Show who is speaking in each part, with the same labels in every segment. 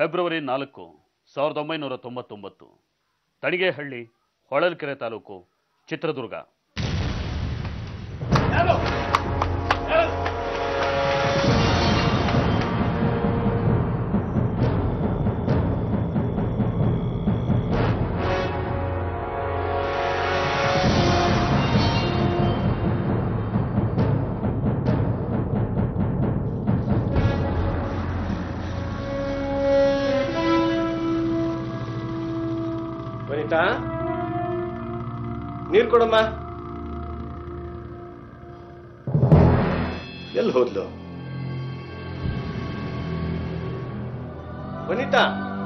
Speaker 1: February ನಾಲ್ಕು ಸಾವಿರದ ಒಂಬೈನೂರ ತೊಂಬತ್ತೊಂಬತ್ತು ತಣಿಗೇಹಳ್ಳಿ ಹೊಳಲ್ಕೆರೆ ತಾಲೂಕು ಚಿತ್ರದುರ್ಗ
Speaker 2: ವನಿತಾ ನೀರ್ ಕೊಡಮ್ಮ ಎಲ್ಲಿ ಹೋದ್ಲು ವನಿತಾ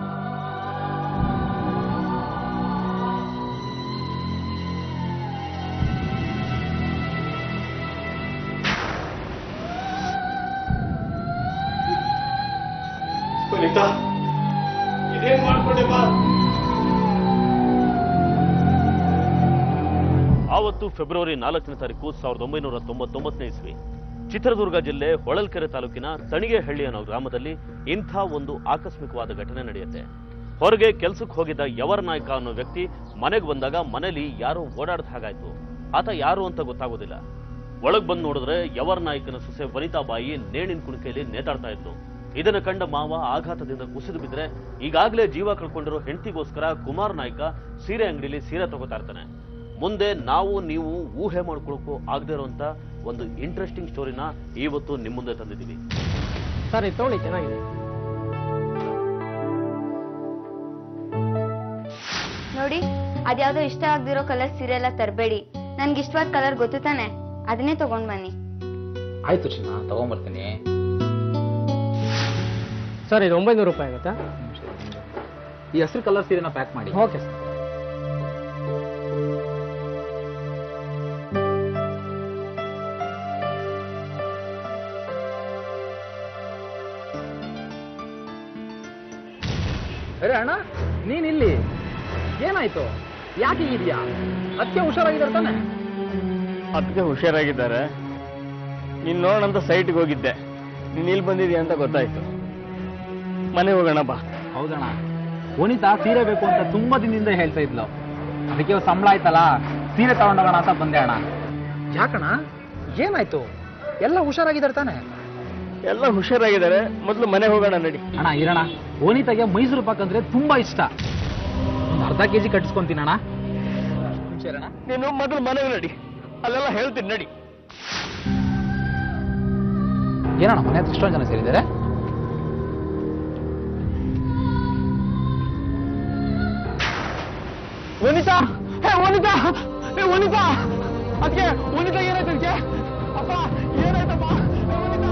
Speaker 2: ವನಿತಾ ಇದೇನ್ ಮಾಡ್ಕೊಂಡೆ ಬಾ
Speaker 1: ಆವತ್ತು ಫೆಬ್ರವರಿ ನಾಲ್ಕನೇ ತಾರೀಕು ಸಾವಿರದ ಒಂಬೈನೂರ ತೊಂಬತ್ತೊಂಬತ್ತನೇ ಇಸ್ವಿ ಚಿತ್ರದುರ್ಗ ಜಿಲ್ಲೆ ಹೊಳಲ್ಕೆರೆ ತಾಲೂಕಿನ ತಣಿಗೇಹಳ್ಳಿ ಅನ್ನೋ ಗ್ರಾಮದಲ್ಲಿ ಇಂಥ ಒಂದು ಆಕಸ್ಮಿಕವಾದ ಘಟನೆ ನಡೆಯುತ್ತೆ ಹೊರಗೆ ಕೆಲ್ಸಕ್ಕೆ ಹೋಗಿದ್ದ ಯವರ್ ನಾಯ್ಕ ಅನ್ನೋ ವ್ಯಕ್ತಿ ಮನೆಗೆ ಬಂದಾಗ ಮನೇಲಿ ಯಾರೋ ಓಡಾಡ್ದ ಹಾಗಾಯ್ತು ಆತ ಯಾರು ಅಂತ ಗೊತ್ತಾಗೋದಿಲ್ಲ ಒಳಗ್ ಬಂದು ನೋಡಿದ್ರೆ ಯವರ್ ನಾಯ್ಕನ ಸೊಸೆ ವನಿತಾಬಾಯಿ ನೇಣಿನ ಕುಣಿಕೆಯಲ್ಲಿ ನೇತಾಡ್ತಾ ಇದ್ಲು ಇದನ್ನ ಕಂಡ ಮಾವ ಆಘಾತದಿಂದ ಕುಸಿದು ಬಿದ್ರೆ ಈಗಾಗಲೇ ಜೀವ ಕಳ್ಕೊಂಡಿರೋ ಹೆಂಡತಿಗೋಸ್ಕರ ಕುಮಾರ್ ನಾಯ್ಕ ಸೀರೆ ಅಂಗಡಿಲಿ ಸೀರೆ ತಗೋತಾ ಇರ್ತಾನೆ ಮುಂದೆ ನಾವು ನೀವು ಊಹೆ ಮಾಡ್ಕೊಳಕ್ಕೂ ಆಗದೆ ಇರುವಂತ ಒಂದು ಇಂಟ್ರೆಸ್ಟಿಂಗ್ ಸ್ಟೋರಿನ ಇವತ್ತು ನಿಮ್ಮ ಮುಂದೆ ತಂದಿದ್ದೀವಿ
Speaker 3: ಸರ್ ಇದು ತಗೊಳ್ಳಿ ಚೆನ್ನಾಗಿದೆ
Speaker 4: ನೋಡಿ ಅದ್ಯಾವ್ದೋ ಇಷ್ಟ ಆಗದಿರೋ ಕಲರ್ ಸೀರೆ ಎಲ್ಲ ತರಬೇಡಿ ನನ್ಗೆ ಇಷ್ಟವಾದ ಕಲರ್ ಗೊತ್ತು ತಾನೆ ಅದನ್ನೇ ತಗೊಂಡ್ ಬನ್ನಿ
Speaker 5: ಆಯ್ತು ಚಿನ್ನ ತಗೊಂಬರ್ತೀನಿ
Speaker 3: ಸರ್ ಇದು ಒಂಬೈನೂರು ರೂಪಾಯಿ ಆಗುತ್ತಾ
Speaker 5: ಈ ಹಸಿರು ಕಲರ್ ಸೀರೆನ ಪ್ಯಾಕ್ ಮಾಡಿ
Speaker 3: ಓಕೆ ಸರ್
Speaker 5: ಅರೆ ಅಣ್ಣ ನೀನ್ ಇಲ್ಲಿ ಏನಾಯ್ತು ಯಾಕೆ ಹೀಗಿದ್ಯಾ ಅದಕ್ಕೆ ಹುಷಾರಾಗಿದ್ದಾರೆ ತಾನೆ
Speaker 6: ಅದಕ್ಕೆ ಹುಷಾರಾಗಿದ್ದಾರೆ ನೀನ್ ನೋಡೋಣಂತ ಸೈಟ್ಗೆ ಹೋಗಿದ್ದೆ ನೀನ್ ಇಲ್ಲಿ ಬಂದಿದ್ಯಾ ಅಂತ ಗೊತ್ತಾಯ್ತು ಮನೆ ಹೋಗೋಣ ಬಾ
Speaker 5: ಹೌದಣ್ಣ ವನಿತಾ ಸೀರೆ ಬೇಕು ಅಂತ ತುಂಬಾ ದಿನದಿಂದ ಹೇಳ್ತಾ ಇದ್ಲು ಅದಕ್ಕೆ ಇವತ್ತು ಸಂಬಳ ಆಯ್ತಲ್ಲ ಸೀರೆ ತಗೊಂಡೋಗೋಣ ಅಂತ ಬಂದೆ ಅಣ್ಣ ಯಾಕಣ್ಣ ಏನಾಯ್ತು ಎಲ್ಲ ಹುಷಾರಾಗಿದ್ದಾರೆ ತಾನೆ
Speaker 6: ಎಲ್ಲ ಹುಷಾರಾಗಿದ್ದಾರೆ ಮೊದಲು ಮನೆ ಹೋಗೋಣ ನಡಿ
Speaker 5: ಅಣ್ಣ ಇರೋಣ ವನಿತಾಗೆ ಮೈಸೂರು ಪಾಕ್ ಅಂದ್ರೆ ತುಂಬಾ ಇಷ್ಟ ಒಂದು ಅರ್ಧ ಕೆಜಿ ಕಟ್ಟಿಸ್ಕೊಂತೀನಿ ಅಣ್ಣ ಹುಷಾರಣ್ಣ
Speaker 6: ನೀನು ಮೊದಲು ಮನೆಗೆ ನಡಿ ಅಲ್ಲೆಲ್ಲ ಹೇಳ್ತೀನಿ ನಡಿ
Speaker 5: ಏನಣ್ಣ ಮನೆ ಹತ್ರ ಇಷ್ಟೊಂದು ಜನ ಸೇರಿದ್ದಾರೆ ವನಿತಾ ಹೇ ವನಿತಾ ಹೇ ವನಿತಾ ಅದಕ್ಕೆ ವನಿತಾ ಏನಾಯ್ತು ಅದಕ್ಕೆ ಅಪ್ಪ ಏನಾಯ್ತಪ್ಪ ಹೇ, ವನಿತಾ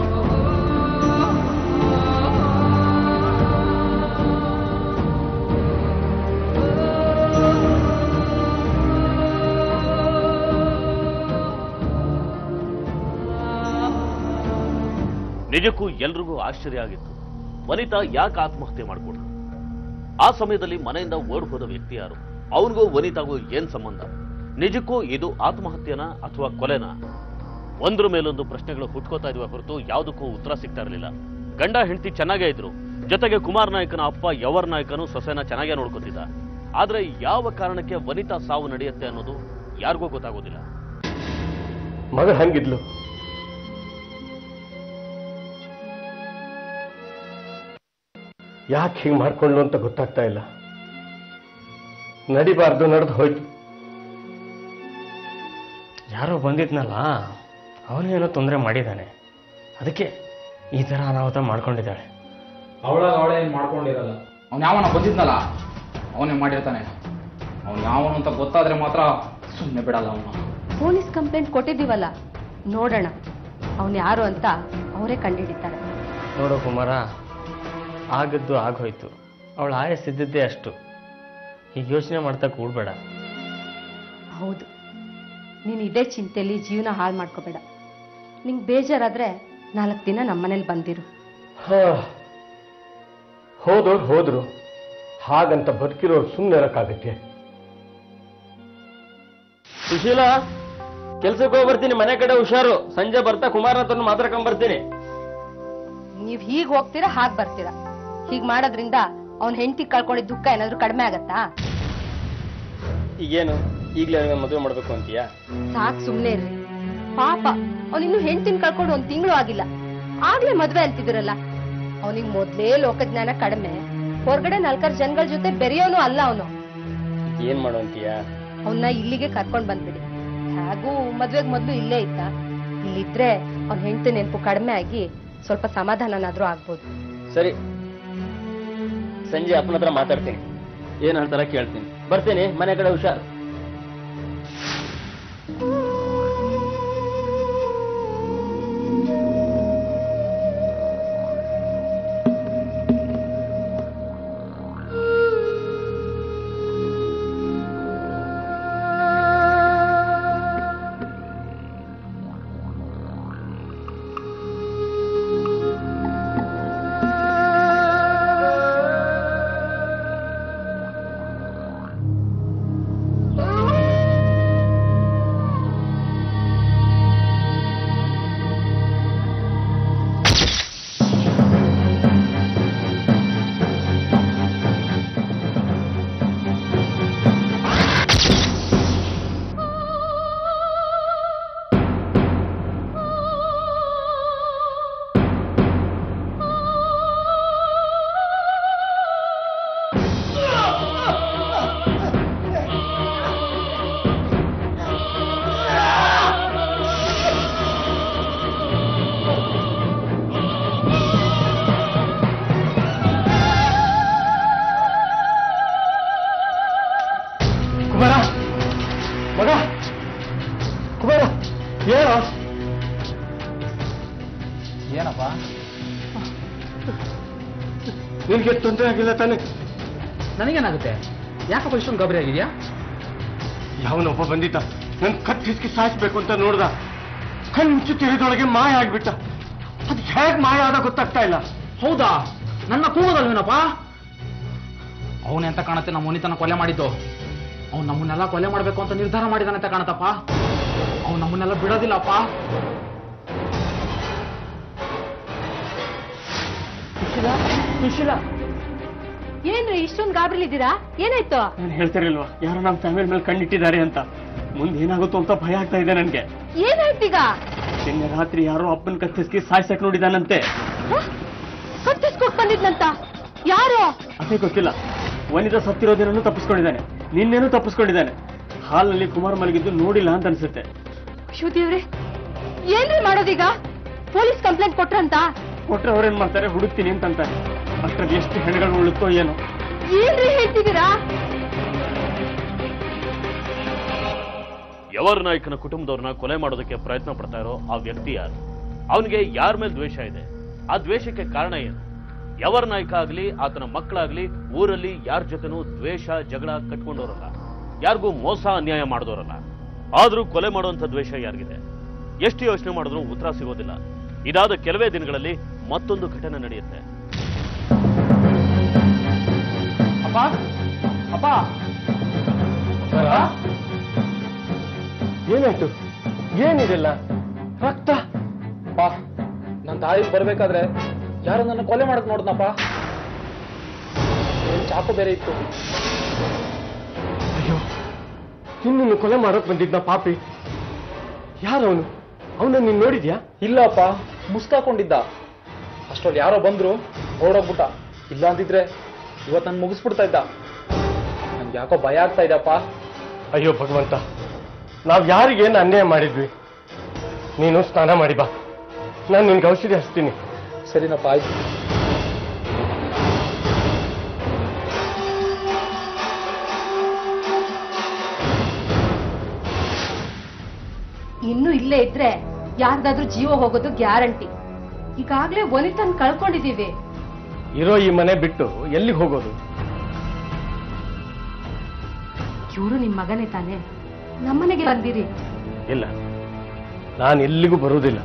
Speaker 1: ನಿಜಕ್ಕೂ ಎಲ್ರಿಗೂ ಆಶ್ಚರ್ಯ ಆಗಿತ್ತು ವನಿತಾ ಯಾಕೆ ಆತ್ಮಹತ್ಯೆ ಮಾಡ್ಕೊಂಡ್ರು ಆ ಸಮಯದಲ್ಲಿ ಮನೆಯಿಂದ ಓಡ್ ಹೋದ ವ್ಯಕ್ತಿ ಯಾರು ಅವನಿಗೂ ವನಿತಾಗೂ ಏನ್ ಸಂಬಂಧ ನಿಜಕ್ಕೂ ಇದು ಆತ್ಮಹತ್ಯೆನಾ ಅಥವಾ ಕೊಲೆನಾ ಒಂದ್ರ ಮೇಲೊಂದು ಪ್ರಶ್ನೆಗಳು ಹುಟ್ಕೋತಾ ಇದ್ವ ಹೊರತು ಯಾವುದಕ್ಕೂ ಉತ್ತರ ಸಿಗ್ತಾ ಇರಲಿಲ್ಲ ಗಂಡ ಹೆಂಡತಿ ಚೆನ್ನಾಗೇ ಇದ್ರು ಜೊತೆಗೆ ಕುಮಾರ್ ನಾಯಕನ ಅಪ್ಪ ಯವರ್ ನಾಯಕನು ಸೊಸೆನ ಚೆನ್ನಾಗೇ ನೋಡ್ಕೊತಿದ್ದ ಆದ್ರೆ ಯಾವ ಕಾರಣಕ್ಕೆ ವನಿತಾ ಸಾವು ನಡೆಯುತ್ತೆ ಅನ್ನೋದು ಯಾರಿಗೂ ಗೊತ್ತಾಗೋದಿಲ್ಲ
Speaker 2: ಮಗಳು ಹಂಗಿದ್ಲು ಯಾಕೆ ಹಿಂಗೆ ಮಾಡ್ಕೊಂಡ್ಲು ಅಂತ ಗೊತ್ತಾಗ್ತಾ ಇಲ್ಲ ನಡಿಬಾರ್ದು ನಡೆದು ಹೋಯ್ತು
Speaker 6: ಯಾರೋ ಬಂದಿದ್ನಲ್ಲ ಅವನೇನೋ ತೊಂದರೆ ಮಾಡಿದ್ದಾನೆ ಅದಕ್ಕೆ ಈ ಥರ ಅನಾಹುತ ಮಾಡ್ಕೊಂಡಿದ್ದಾಳೆ
Speaker 5: ಅವಳಾಗ ಅವಳೇ ಏನ್ ಮಾಡ್ಕೊಂಡಿರಲ್ಲ ಅವ್ನು ಯಾವನ ಬಂದಿದ್ನಲ್ಲ ಅವನೇ ಮಾಡಿರ್ತಾನೆ ಅವ್ನು ಯಾವನು ಅಂತ ಗೊತ್ತಾದ್ರೆ ಮಾತ್ರ ಸುಮ್ಮನೆ ಬಿಡಲ್ಲ ಅವನು
Speaker 7: ಪೊಲೀಸ್ ಕಂಪ್ಲೇಂಟ್ ಕೊಟ್ಟಿದ್ದೀವಲ್ಲ ನೋಡೋಣ ಅವನು ಯಾರು ಅಂತ ಅವರೇ ಕಂಡುಹಿಡಿತಾರೆ
Speaker 6: ನೋಡು ಕುಮಾರ ಆಗದ್ದು ಆಗೋಯ್ತು ಅವಳು ಆಯಸ್ಸಿದ್ದದ್ದೇ ಅಷ್ಟು ಈಗ ಯೋಚನೆ ಮಾಡ್ತಾ ಕೂಡ್ಬೇಡ
Speaker 7: ಹೌದು ನೀನು ಇದೇ ಚಿಂತೆಯಲ್ಲಿ ಜೀವನ ಹಾಳು ಮಾಡ್ಕೋಬೇಡ ನಿಂಗೆ ಬೇಜಾರಾದ್ರೆ ನಾಲ್ಕು ದಿನ ನಮ್ಮನೇಲಿ ಬಂದಿರು
Speaker 2: ಹಾ ಹೋದವ್ರು ಹೋದ್ರು ಹಾಗಂತ ಬದುಕಿರೋರು ಸುಮ್ಮನೆ ಇರಕ್ಕಾಗತ್ತೆ
Speaker 6: ಸುಶೀಲ ಕೆಲ್ಸಕ್ಕೆ ಹೋಗಿ ಬರ್ತೀನಿ ಮನೆ ಕಡೆ ಹುಷಾರು ಸಂಜೆ ಬರ್ತಾ ಕುಮಾರ್ ಹತ್ರ ಮಾತಾಡ್ಕೊಂಡ್ ಬರ್ತೀನಿ
Speaker 7: ನೀವು ಹೀಗೆ ಹೋಗ್ತೀರಾ ಹಾಗೆ ಬರ್ತೀರಾ ಹೀಗ್ ಮಾಡೋದ್ರಿಂದ ಅವ್ನ ಹೆಂಡತಿ ಕಳ್ಕೊಂಡಿದ್ ದುಃಖ ಏನಾದ್ರೂ ಕಡಿಮೆ ಆಗತ್ತಾ
Speaker 6: ಈಗೇನು ಈಗಲೇ ಮದುವೆ ಮಾಡಬೇಕು ಅಂತೀಯಾ
Speaker 7: ಸಾಕ್ ಸುಮ್ನೆ ಇರ್ರಿ ಪಾಪ ಅವನಿನ್ನು ಹೆಂಡತಿನ ಕಳ್ಕೊಂಡು ಒಂದ್ ತಿಂಗಳು ಆಗಿಲ್ಲ ಆಗ್ಲೇ ಮದ್ವೆ ಅಂತಿದಿರಲ್ಲ ಅವನಿಗೆ ಮೊದ್ಲೇ ಲೋಕಜ್ಞಾನ ಕಡಿಮೆ ಹೊರಗಡೆ ನಾಲ್ಕಾರು ಜನಗಳ ಜೊತೆ ಬೆರೆಯೋನು ಅಲ್ಲ ಅವನು
Speaker 6: ಏನ್ ಮಾಡು ಅಂತೀಯಾ
Speaker 7: ಅವನ್ನ ಇಲ್ಲಿಗೆ ಕರ್ಕೊಂಡ್ ಬಂದ್ಬಿಡಿ ಹೇಗೂ ಮದ್ವೆಗ್ ಮೊದ್ಲು ಇಲ್ಲೇ ಇದ್ದ ಇಲ್ಲಿದ್ರೆ ಅವ್ನ ಹೆಂಡತಿ ನೆನಪು ಕಡಿಮೆ ಆಗಿ ಸ್ವಲ್ಪ ಸಮಾಧಾನನಾದ್ರೂ ಆಗ್ಬೋದು
Speaker 6: ಸರಿ ಸಂಜೆ ಅಪ್ಪನ ಹತ್ರ ಮಾತಾಡ್ತೀನಿ ಏನ್ ಹೇಳ್ತಾರ ಕೇಳ್ತೀನಿ ಬರ್ತೀನಿ ಮನೆ ಕಡೆ ಹುಷಾರ್
Speaker 2: ಕುಮಾರ ಮಗ ಕುಮಾರ ಏನೋ
Speaker 5: ಏನಪ್ಪ
Speaker 2: ನಿನ್ಗೆ ತೊಂದರೆ ಆಗಿಲ್ಲ ತಾನೆ
Speaker 5: ನನಗೇನಾಗುತ್ತೆ ಯಾಕಪ್ಪ ಇಷ್ಟೊಂದು ಗಾಬರಿ ಆಗಿದ್ಯಾ
Speaker 2: ಯಾವನೊಬ್ಬ ಬಂದಿದ್ದ ನನ್ ಕತ್ ಹಿಸ್ಕಿ ಸಾಯಿಸ್ಬೇಕು ಅಂತ ನೋಡ್ದ ಕಣ್ಣು ತಿರಿದೊಳಗೆ ಮಾಯ ಆಗ್ಬಿಟ್ಟ ಅದ್ ಹೇಗ್ ಮಾಯ ಆದ ಗೊತ್ತಾಗ್ತಾ ಇಲ್ಲ
Speaker 5: ಹೌದಾ ನನ್ನ ಕೂಗೋದಲ್ವೇನಪ್ಪ ಅವನೇ ಅಂತ ಕಾಣತ್ತೆ ನಮ್ಮ ಮುನಿತನ ಕೊಲೆ ಮಾಡಿದ್ದು ಅವ್ನು ನಮ್ಮನ್ನೆಲ್ಲ ಕೊಲೆ ಮಾಡ್ಬೇಕು ಅಂತ ನಿರ್ಧಾರ ಮಾಡಿದಾನೆ ಅಂತ ಕಾಣತ್ತಪ್ಪ ಅವ್ನು ನಮ್ಮನ್ನೆಲ್ಲ ಬಿಡೋದಿಲ್ಲಪ್ಪ
Speaker 7: ಏನ್ರಿ ಇಷ್ಟೊಂದ್ ಗಾಬರಿಲಿದ್ದೀರಾ ಏನಾಯ್ತು
Speaker 6: ನಾನು ಹೇಳ್ತಿರಲ್ವಾ ಯಾರೋ ನಮ್ಮ ಫ್ಯಾಮಿಲಿ ಮೇಲೆ ಕಣ್ಣಿಟ್ಟಿದ್ದಾರೆ ಅಂತ ಮುಂದೆ ಏನಾಗುತ್ತೋ ಅಂತ ಭಯ ಆಗ್ತಾ ಇದೆ ನನ್ಗೆ
Speaker 7: ಏನಾಯ್ತೀಗ
Speaker 6: ನಿನ್ನೆ ರಾತ್ರಿ ಯಾರೋ ಅಪ್ಪನ ಕತ್ತಿಸ್ಕಿ ಸಾಯ್ಸಕ್ ನೋಡಿದಾನಂತೆ
Speaker 7: ಕತ್ತಿಸ್ಕೊಟ್ ಬಂದಿದ್ನಂತ ಯಾರು
Speaker 6: ಅದೇ ಗೊತ್ತಿಲ್ಲ ವನಿತಾ ಸತ್ತಿರೋದಿನೂ ತಪ್ಪಿಸ್ಕೊಂಡಿದ್ದಾನೆ ನಿನ್ನೇನು ತಪ್ಪಿಸ್ಕೊಂಡಿದ್ದಾನೆ ಹಾಲ್ನಲ್ಲಿ ಕುಮಾರ್ ಮಲಗಿದ್ದು ನೋಡಿಲ್ಲ ಅಂತ ಅನ್ಸುತ್ತೆ
Speaker 7: ಶಿವದೇವ್ರೆ ಏನ್ರಿ ಮಾಡೋದೀಗ ಪೊಲೀಸ್ ಕಂಪ್ಲೇಂಟ್ ಕೊಟ್ರಂತ
Speaker 6: ಕೊಟ್ರೆ ಅವ್ರೇನ್ ಮಾಡ್ತಾರೆ ಹುಡುಕ್ತೀನಿ ಅಂತ ಅಂತಾರೆ ಅಷ್ಟ್ರಲ್ಲಿ ಎಷ್ಟು ಹೆಣ್ಗಳು ಉಳುತ್ತೋ ಏನೋ
Speaker 7: ಏನ್ರಿ ಹೇಳ್ತಿದ್ದೀರಾ
Speaker 1: ಯವರ್ ನಾಯಕನ ಕುಟುಂಬದವ್ರನ್ನ ಕೊಲೆ ಮಾಡೋದಕ್ಕೆ ಪ್ರಯತ್ನ ಪಡ್ತಾ ಇರೋ ಆ ವ್ಯಕ್ತಿ ಯಾರು ಅವನಿಗೆ ಯಾರ ಮೇಲೆ ದ್ವೇಷ ಇದೆ ಆ ದ್ವೇಷಕ್ಕೆ ಕಾರಣ ಏನು ಯವರ್ ನಾಯಕ ಆಗ್ಲಿ ಆತನ ಮಕ್ಕಳಾಗ್ಲಿ ಊರಲ್ಲಿ ಯಾರ ಜೊತೆನೂ ದ್ವೇಷ ಜಗಳ ಕಟ್ಕೊಂಡವರಲ್ಲ ಯಾರಿಗೂ ಮೋಸ ಅನ್ಯಾಯ ಮಾಡಿದವರಲ್ಲ ಆದ್ರೂ ಕೊಲೆ ಮಾಡುವಂತ ದ್ವೇಷ ಯಾರಿಗಿದೆ ಎಷ್ಟು ಯೋಚನೆ ಮಾಡಿದ್ರೂ ಉತ್ತರ ಸಿಗೋದಿಲ್ಲ ಇದಾದ ಕೆಲವೇ ದಿನಗಳಲ್ಲಿ ಮತ್ತೊಂದು ಘಟನೆ ನಡೆಯುತ್ತೆ
Speaker 5: ಅಪ್ಪ ಅಪ್ಪ
Speaker 2: ಏನಾಯ್ತು ಏನಿದೆಲ್ಲ ರಕ್ತ
Speaker 5: ಅಪ್ಪ ನನ್ನ ದಾರಿ ಬರ್ಬೇಕಾದ್ರೆ ಯಾರೋ ನನ್ನ ಕೊಲೆ ಮಾಡಕ್ ನೋಡ್ದನಪ್ಪ ಏನ್ ಚಾಕು ಬೇರೆ ಇತ್ತು
Speaker 2: ಅಯ್ಯೋ ನಿನ್ನನ್ನು ಕೊಲೆ ಮಾಡೋಕ್ ಬಂದಿದ್ನ ಪಾಪಿ ಯಾರವನು ಅವನ ನೀನ್ ನೋಡಿದ್ಯಾ
Speaker 5: ಇಲ್ಲಪ್ಪ ಮುಸ್ಕಾಕೊಂಡಿದ್ದ ಅಷ್ಟ್ರಲ್ಲಿ ಯಾರೋ ಬಂದ್ರು ಓಡೋಗ್ಬಿಟ್ಟ ಇಲ್ಲ ಅಂತಿದ್ರೆ ಇವತ್ತು ನಾನು ಮುಗಿಸ್ಬಿಡ್ತಾ ಇದ್ದ ನನ್ಗೆ ಯಾಕೋ ಭಯ ಆಗ್ತಾ ಇದೆಯಪ್ಪ
Speaker 2: ಅಯ್ಯೋ ಭಗವಂತ ನಾವ್ ಯಾರಿಗೇನು ಅನ್ಯಾಯ ಮಾಡಿದ್ವಿ ನೀನು ಸ್ನಾನ ಮಾಡಿ ಬಾ ನಾನು ನಿನ್ಗೆ ಔಷಧಿ ಹಚ್ತೀನಿ
Speaker 5: ಸರಿನಪ್ಪ ಆಯ್ತು
Speaker 7: ಇನ್ನು ಇಲ್ಲೇ ಇದ್ರೆ ಯಾರ್ದಾದ್ರೂ ಜೀವ ಹೋಗೋದು ಗ್ಯಾರಂಟಿ ಈಗಾಗ್ಲೇ ವನಿತನ್ ಕಳ್ಕೊಂಡಿದೀವಿ
Speaker 2: ಇರೋ ಈ ಮನೆ ಬಿಟ್ಟು ಎಲ್ಲಿಗೆ ಹೋಗೋದು
Speaker 7: ಇವರು ನಿಮ್ ಮಗನೇ ತಾನೆ ನಮ್ಮನೆಗೆ ಬಂದಿರಿ
Speaker 2: ಇಲ್ಲ ನಾನು ಎಲ್ಲಿಗೂ ಬರುವುದಿಲ್ಲ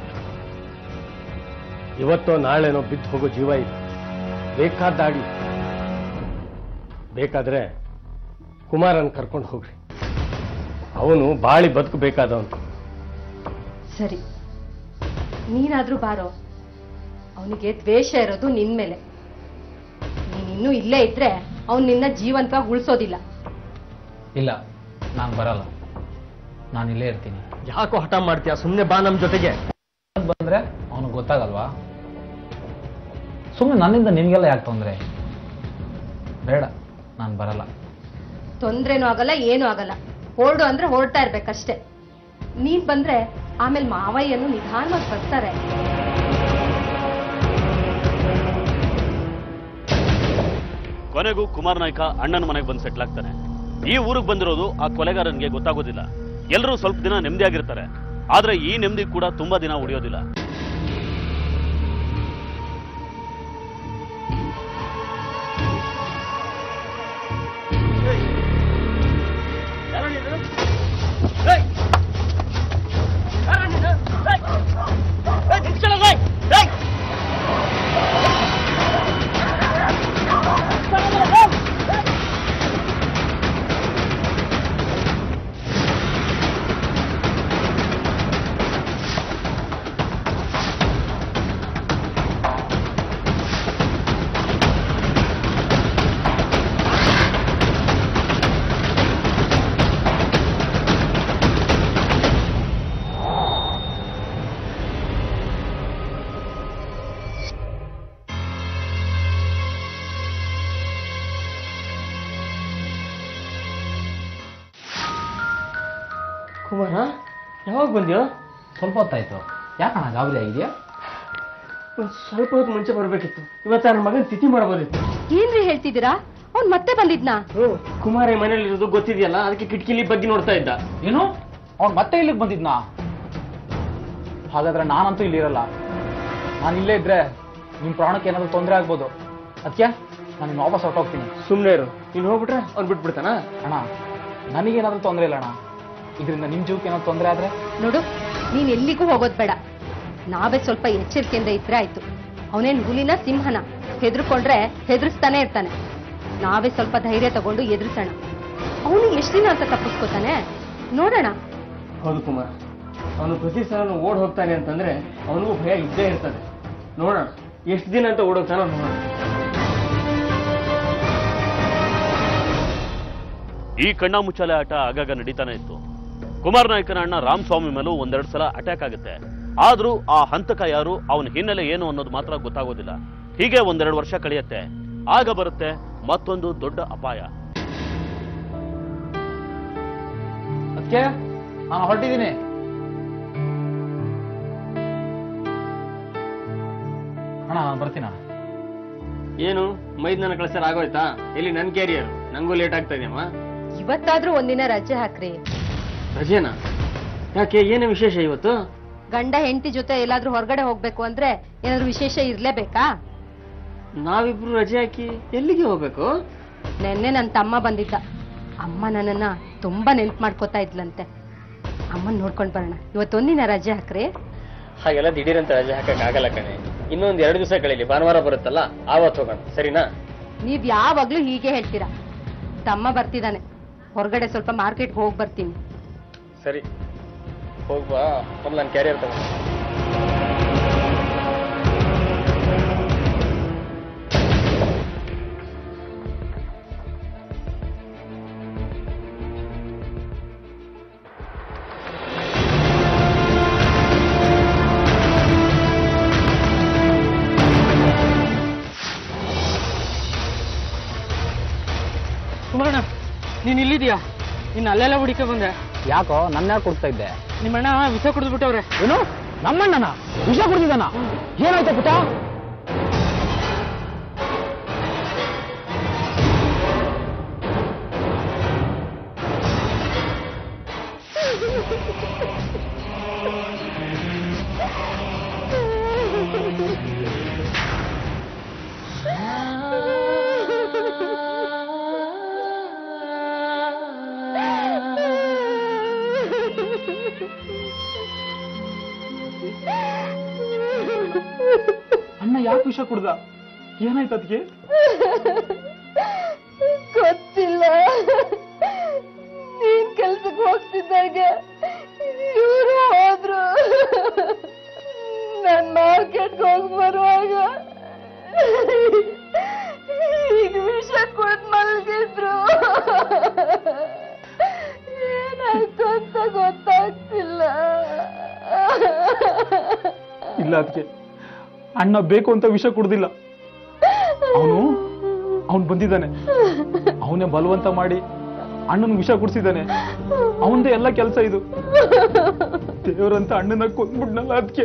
Speaker 2: ಇವತ್ತೋ ನಾಳೆನೋ ಬಿದ್ದು ಹೋಗೋ ಜೀವ ಇಲ್ಲ ಬೇಕಾದ್ದಾಗ್ಲಿ ಬೇಕಾದ್ರೆ ಕುಮಾರನ್ ಕರ್ಕೊಂಡು ಹೋಗ್ರಿ ಅವನು ಬಾಳಿ ಬದುಕಬೇಕಾದವನು
Speaker 7: ಸರಿ ನೀನಾದ್ರೂ ಬಾರೋ ಅವನಿಗೆ ದ್ವೇಷ ಇರೋದು ನಿನ್ ಮೇಲೆ ನೀನಿನ್ನೂ ಇಲ್ಲೇ ಇದ್ರೆ ಅವ್ನು ನಿನ್ನ ಜೀವಂತವಾಗಿ ಉಳಿಸೋದಿಲ್ಲ
Speaker 5: ಇಲ್ಲ ನಾನು ಬರಲ್ಲ ನಾನು ಇಲ್ಲೇ ಇರ್ತೀನಿ
Speaker 6: ಯಾಕೋ ಹಠ ಮಾಡ್ತೀಯ ಸುಮ್ಮನೆ ಬಾ ನಮ್ಮ ಜೊತೆಗೆ
Speaker 5: ಬಂದ್ರೆ ಅವನಿಗೆ ಗೊತ್ತಾಗಲ್ವಾ ಸುಮ್ಮನೆ ನನ್ನಿಂದ ನಿಮಗೆಲ್ಲ ಯಾಕೆ ತೊಂದರೆ ಬೇಡ ನಾನು ಬರಲ್ಲ
Speaker 7: ತೊಂದ್ರೆನೂ ಆಗಲ್ಲ ಏನೂ ಆಗಲ್ಲ ಹೊರಡು ಅಂದ್ರೆ ಹೊರಡ್ತಾ ಇರ್ಬೇಕಷ್ಟೇ ನೀನ್ ಬಂದ್ರೆ ಆಮೇಲೆ ಮಾವಯ್ಯನು ನಿಧಾನವಾಗಿ ಬರ್ತಾರೆ
Speaker 1: ಕೊನೆಗೂ ಕುಮಾರ್ ನಾಯ್ಕ ಅಣ್ಣನ ಮನೆಗೆ ಬಂದು ಸೆಟ್ಲ್ ಆಗ್ತಾನೆ ಈ ಊರಿಗೆ ಬಂದಿರೋದು ಆ ಕೊಲೆಗಾರನಿಗೆ ಗೊತ್ತಾಗೋದಿಲ್ಲ ಎಲ್ಲರೂ ಸ್ವಲ್ಪ ದಿನ ನೆಮ್ಮದಿಯಾಗಿರ್ತಾರೆ ಆದ್ರೆ ಈ ನೆಮ್ಮದಿ ಕೂಡ ತುಂಬಾ ದಿನ ಉಳಿಯೋದಿಲ್ಲ
Speaker 6: ಕುಮಾರ ಯಾವಾಗ ಬಂದ್ಯೋ
Speaker 5: ಸ್ವಲ್ಪ ಹೊತ್ತಾಯ್ತು ಯಾಕಣ್ಣ ಗಾಬರಿ ಆಗಿದೆಯಾ
Speaker 6: ಒಂದ್ ಸ್ವಲ್ಪ ಹೊತ್ತು ಮುಂಚೆ ಬರ್ಬೇಕಿತ್ತು ಇವತ್ತು ನನ್ನ ಮಗನ ತಿಥಿ ಮಾಡಬೋದಿತ್ತು
Speaker 7: ಏನ್ರಿ ಹೇಳ್ತಿದ್ದೀರಾ ಅವ್ನ್ ಮತ್ತೆ ಬಂದಿದ್ನಾ
Speaker 6: ಹ್ಞೂ ಕುಮಾರ ಈ ಮನೇಲಿ ಇರೋದು ಗೊತ್ತಿದೆಯಲ್ಲ ಅದಕ್ಕೆ ಕಿಟಕಿಲಿ ಬಗ್ಗೆ ನೋಡ್ತಾ ಇದ್ದ
Speaker 5: ಏನು ಅವ್ನು ಮತ್ತೆ ಇಲ್ಲಿಗೆ ಬಂದಿದ್ನಾ ಹಾಗಾದ್ರೆ ನಾನಂತೂ ಇಲ್ಲಿರಲ್ಲ ನಾನು ಇಲ್ಲೇ ಇದ್ರೆ ನಿಮ್ಮ ಪ್ರಾಣಕ್ಕೆ ಏನಾದರೂ ತೊಂದರೆ ಆಗ್ಬೋದು ಅದಕ್ಕೆ ನಾನು ಇನ್ನು ವಾಪಸ್ ಹೊರಟೋಗ್ತೀನಿ
Speaker 6: ಸುಮ್ಮನೆ ಇರು ನೀನು ಹೋಗ್ಬಿಟ್ರೆ ಅವ್ನು ಬಿಟ್ಬಿಡ್ತಾನ
Speaker 5: ಅಣ್ಣ ನನಗೇನಾದ್ರೂ ತೊಂದರೆ ಇಲ್ಲ ಅಣ್ಣ ಇದರಿಂದ ನಿಮ್ಮ ಜೀವಕ್ಕೆ ಏನಾದ್ರು ತೊಂದರೆ ಆದ್ರೆ
Speaker 7: ನೋಡು ನೀನ್ ಎಲ್ಲಿಗೂ ಹೋಗೋದ್ ಬೇಡ ನಾವೇ ಸ್ವಲ್ಪ ಎಚ್ಚರಿಕೆಯಿಂದ ಇದ್ರೆ ಆಯ್ತು ಅವನೇನ್ ಹುಲಿನ ಸಿಂಹನ ಹೆದರ್ಕೊಂಡ್ರೆ ಹೆದರ್ಸ್ತಾನೆ ಇರ್ತಾನೆ ನಾವೇ ಸ್ವಲ್ಪ ಧೈರ್ಯ ತಗೊಂಡು ಎದುರಿಸೋಣ ಅವನು ಎಷ್ಟು ದಿನ ಅಂತ ತಪ್ಪಿಸ್ಕೋತಾನೆ ನೋಡೋಣ
Speaker 6: ಹೌದು ಕುಮಾರ್ ಅವನು ಪ್ರತಿ ಸಲ ಓಡ್ ಹೋಗ್ತಾನೆ ಅಂತಂದ್ರೆ ಅವನಿಗೂ ಭಯ ಇದ್ದೇ ಇರ್ತದೆ ನೋಡೋಣ ಎಷ್ಟು ದಿನ ಅಂತ ಓಡೋಗ್ತಾನೋ ನೋಡೋಣ
Speaker 1: ಈ ಕಣ್ಣಾಮುಚ್ಚಾಲೆ ಆಟ ಆಗಾಗ ನಡೀತಾನೆ ಇತ್ತು ಕುಮಾರ್ ನಾಯ್ಕನ ಅಣ್ಣ ರಾಮಸ್ವಾಮಿ ಮೇಲೂ ಒಂದೆರಡು ಸಲ ಅಟ್ಯಾಕ್ ಆಗುತ್ತೆ ಆದ್ರೂ ಆ ಹಂತಕ ಯಾರು ಅವನ ಹಿನ್ನೆಲೆ ಏನು ಅನ್ನೋದು ಮಾತ್ರ ಗೊತ್ತಾಗೋದಿಲ್ಲ ಹೀಗೆ ಒಂದೆರಡು ವರ್ಷ ಕಳೆಯುತ್ತೆ ಆಗ ಬರುತ್ತೆ ಮತ್ತೊಂದು ದೊಡ್ಡ ಅಪಾಯ
Speaker 5: ಅದಕ್ಕೆ ನಾನು ಹೊರಟಿದ್ದೀನಿ ಅಣ್ಣ ನಾನು ಬರ್ತೀನಿ ಅಣ್ಣ
Speaker 6: ಏನು ಮೈದಾನ ಕಳಿಸಲು ಆಗೋಯ್ತಾ ಎಲ್ಲಿ ನನ್ ಕ್ಯಾರಿಯರ್ ನಂಗೂ ಲೇಟ್ ಆಗ್ತಾ ಇದೆಯಮ್ಮ
Speaker 7: ಇವತ್ತಾದ್ರೂ ಒಂದಿನ ರಜೆ ಹಾಕ್ರಿ
Speaker 6: ರಜೇನಾ ಯಾಕೆ ಏನು ವಿಶೇಷ ಇವತ್ತು
Speaker 7: ಗಂಡ ಹೆಂಡತಿ ಜೊತೆ ಎಲ್ಲಾದ್ರೂ ಹೊರಗಡೆ ಹೋಗ್ಬೇಕು ಅಂದ್ರೆ ಏನಾದ್ರೂ ವಿಶೇಷ ಇರ್ಲೇಬೇಕಾ
Speaker 6: ನಾವಿಬ್ರು ರಜೆ ಹಾಕಿ ಎಲ್ಲಿಗೆ ಹೋಗ್ಬೇಕು
Speaker 7: ನೆನ್ನೆ ನನ್ನ ತಮ್ಮ ಬಂದಿದ್ದ ಅಮ್ಮ ನನ್ನನ್ನ ತುಂಬಾ ನೆನ್ಪು ಮಾಡ್ಕೋತಾ ಇದ್ಲಂತೆ ಅಮ್ಮನ್ ನೋಡ್ಕೊಂಡ್ ಬರೋಣ ಇವತ್ತೊಂದಿನ ರಜೆ ಹಾಕ್ರಿ
Speaker 6: ಹಾಗೆಲ್ಲ ದಿಢೀರಂತ ರಜೆ ಹಾಕಕ್ ಆಗಲ್ಲ ಕಣೆ ಇನ್ನೊಂದ್ ಎರಡು ದಿವಸ ಕಳೀಲಿ ಭಾನುವಾರ ಬರುತ್ತಲ್ಲ ಆವತ್ತು ಹೋಗೋಣ ಸರಿನಾ
Speaker 7: ನೀವ್ ಯಾವಾಗ್ಲೂ ಹೀಗೆ ಹೇಳ್ತೀರಾ ತಮ್ಮ ಬರ್ತಿದ್ದಾನೆ ಹೊರಗಡೆ ಸ್ವಲ್ಪ ಮಾರ್ಕೆಟ್ಗೆ ಹೋಗಿ ಬರ್ತೀನಿ
Speaker 6: ಸರಿ ಹೋಗ್ಬಾ ಮೊದ್ಲು ನಾನು ಕ್ಯಾರಿಯರ್ ತಗೊಂಡು
Speaker 3: ಕುಮಾರಣ್ಣ ನೀನ್ ಇಲ್ಲಿದ್ಯಾ ಇನ್ನು ಅಲ್ಲೆಲ್ಲ ಹುಡುಕ ಬಂದೆ
Speaker 5: ಯಾಕೋ ನನ್ನ ಯಾಕೆ ಕೊಡ್ತಾ ಇದ್ದೆ
Speaker 3: ನಿಮ್ಮಣ್ಣ ವಿಷ ಕುಡಿದ್ಬಿಟ್ಟವ್ರೆ
Speaker 5: ಏನು ನಮ್ಮಣ್ಣನ ವಿಷ ಕುಡಿದಿದ್ದಾನ ಏನಾಯ್ತು ಪುಟ ಅಣ್ಣ ಯಾಕೆ ವಿಷ ಕುಡ್ದ ಏನಾಯ್ತು ಅದಕ್ಕೆ
Speaker 7: ಗೊತ್ತಿಲ್ಲ ನೀನ್ ಕೆಲ್ಸಕ್ಕೆ ಹೋಗ್ತಿದ್ದಾಗ ಇವರು ಹೋದ್ರು ನನ್ ಮಾರ್ಕೆಟ್ಗೆ ಹೋಗಿ ಬರುವಾಗ ಈಗ ಗೊತ್ತಾಗ್ತಿಲ್ಲ
Speaker 5: ಇಲ್ಲ ಅದಕ್ಕೆ ಅಣ್ಣ ಬೇಕು ಅಂತ ವಿಷ ಕುಡ್ದಿಲ್ಲ ಅವನು ಅವನು ಬಂದಿದ್ದಾನೆ ಅವನೇ ಬಲವಂತ ಮಾಡಿ ಅಣ್ಣನ ವಿಷ ಕುಡಿಸಿದ್ದಾನೆ ಅವನದೇ ಎಲ್ಲ ಕೆಲಸ ಇದು ದೇವರಂತ ಅಣ್ಣನ ಕೊಂದ್ಬಿಡ್ನಲ್ಲ ಅದಕ್ಕೆ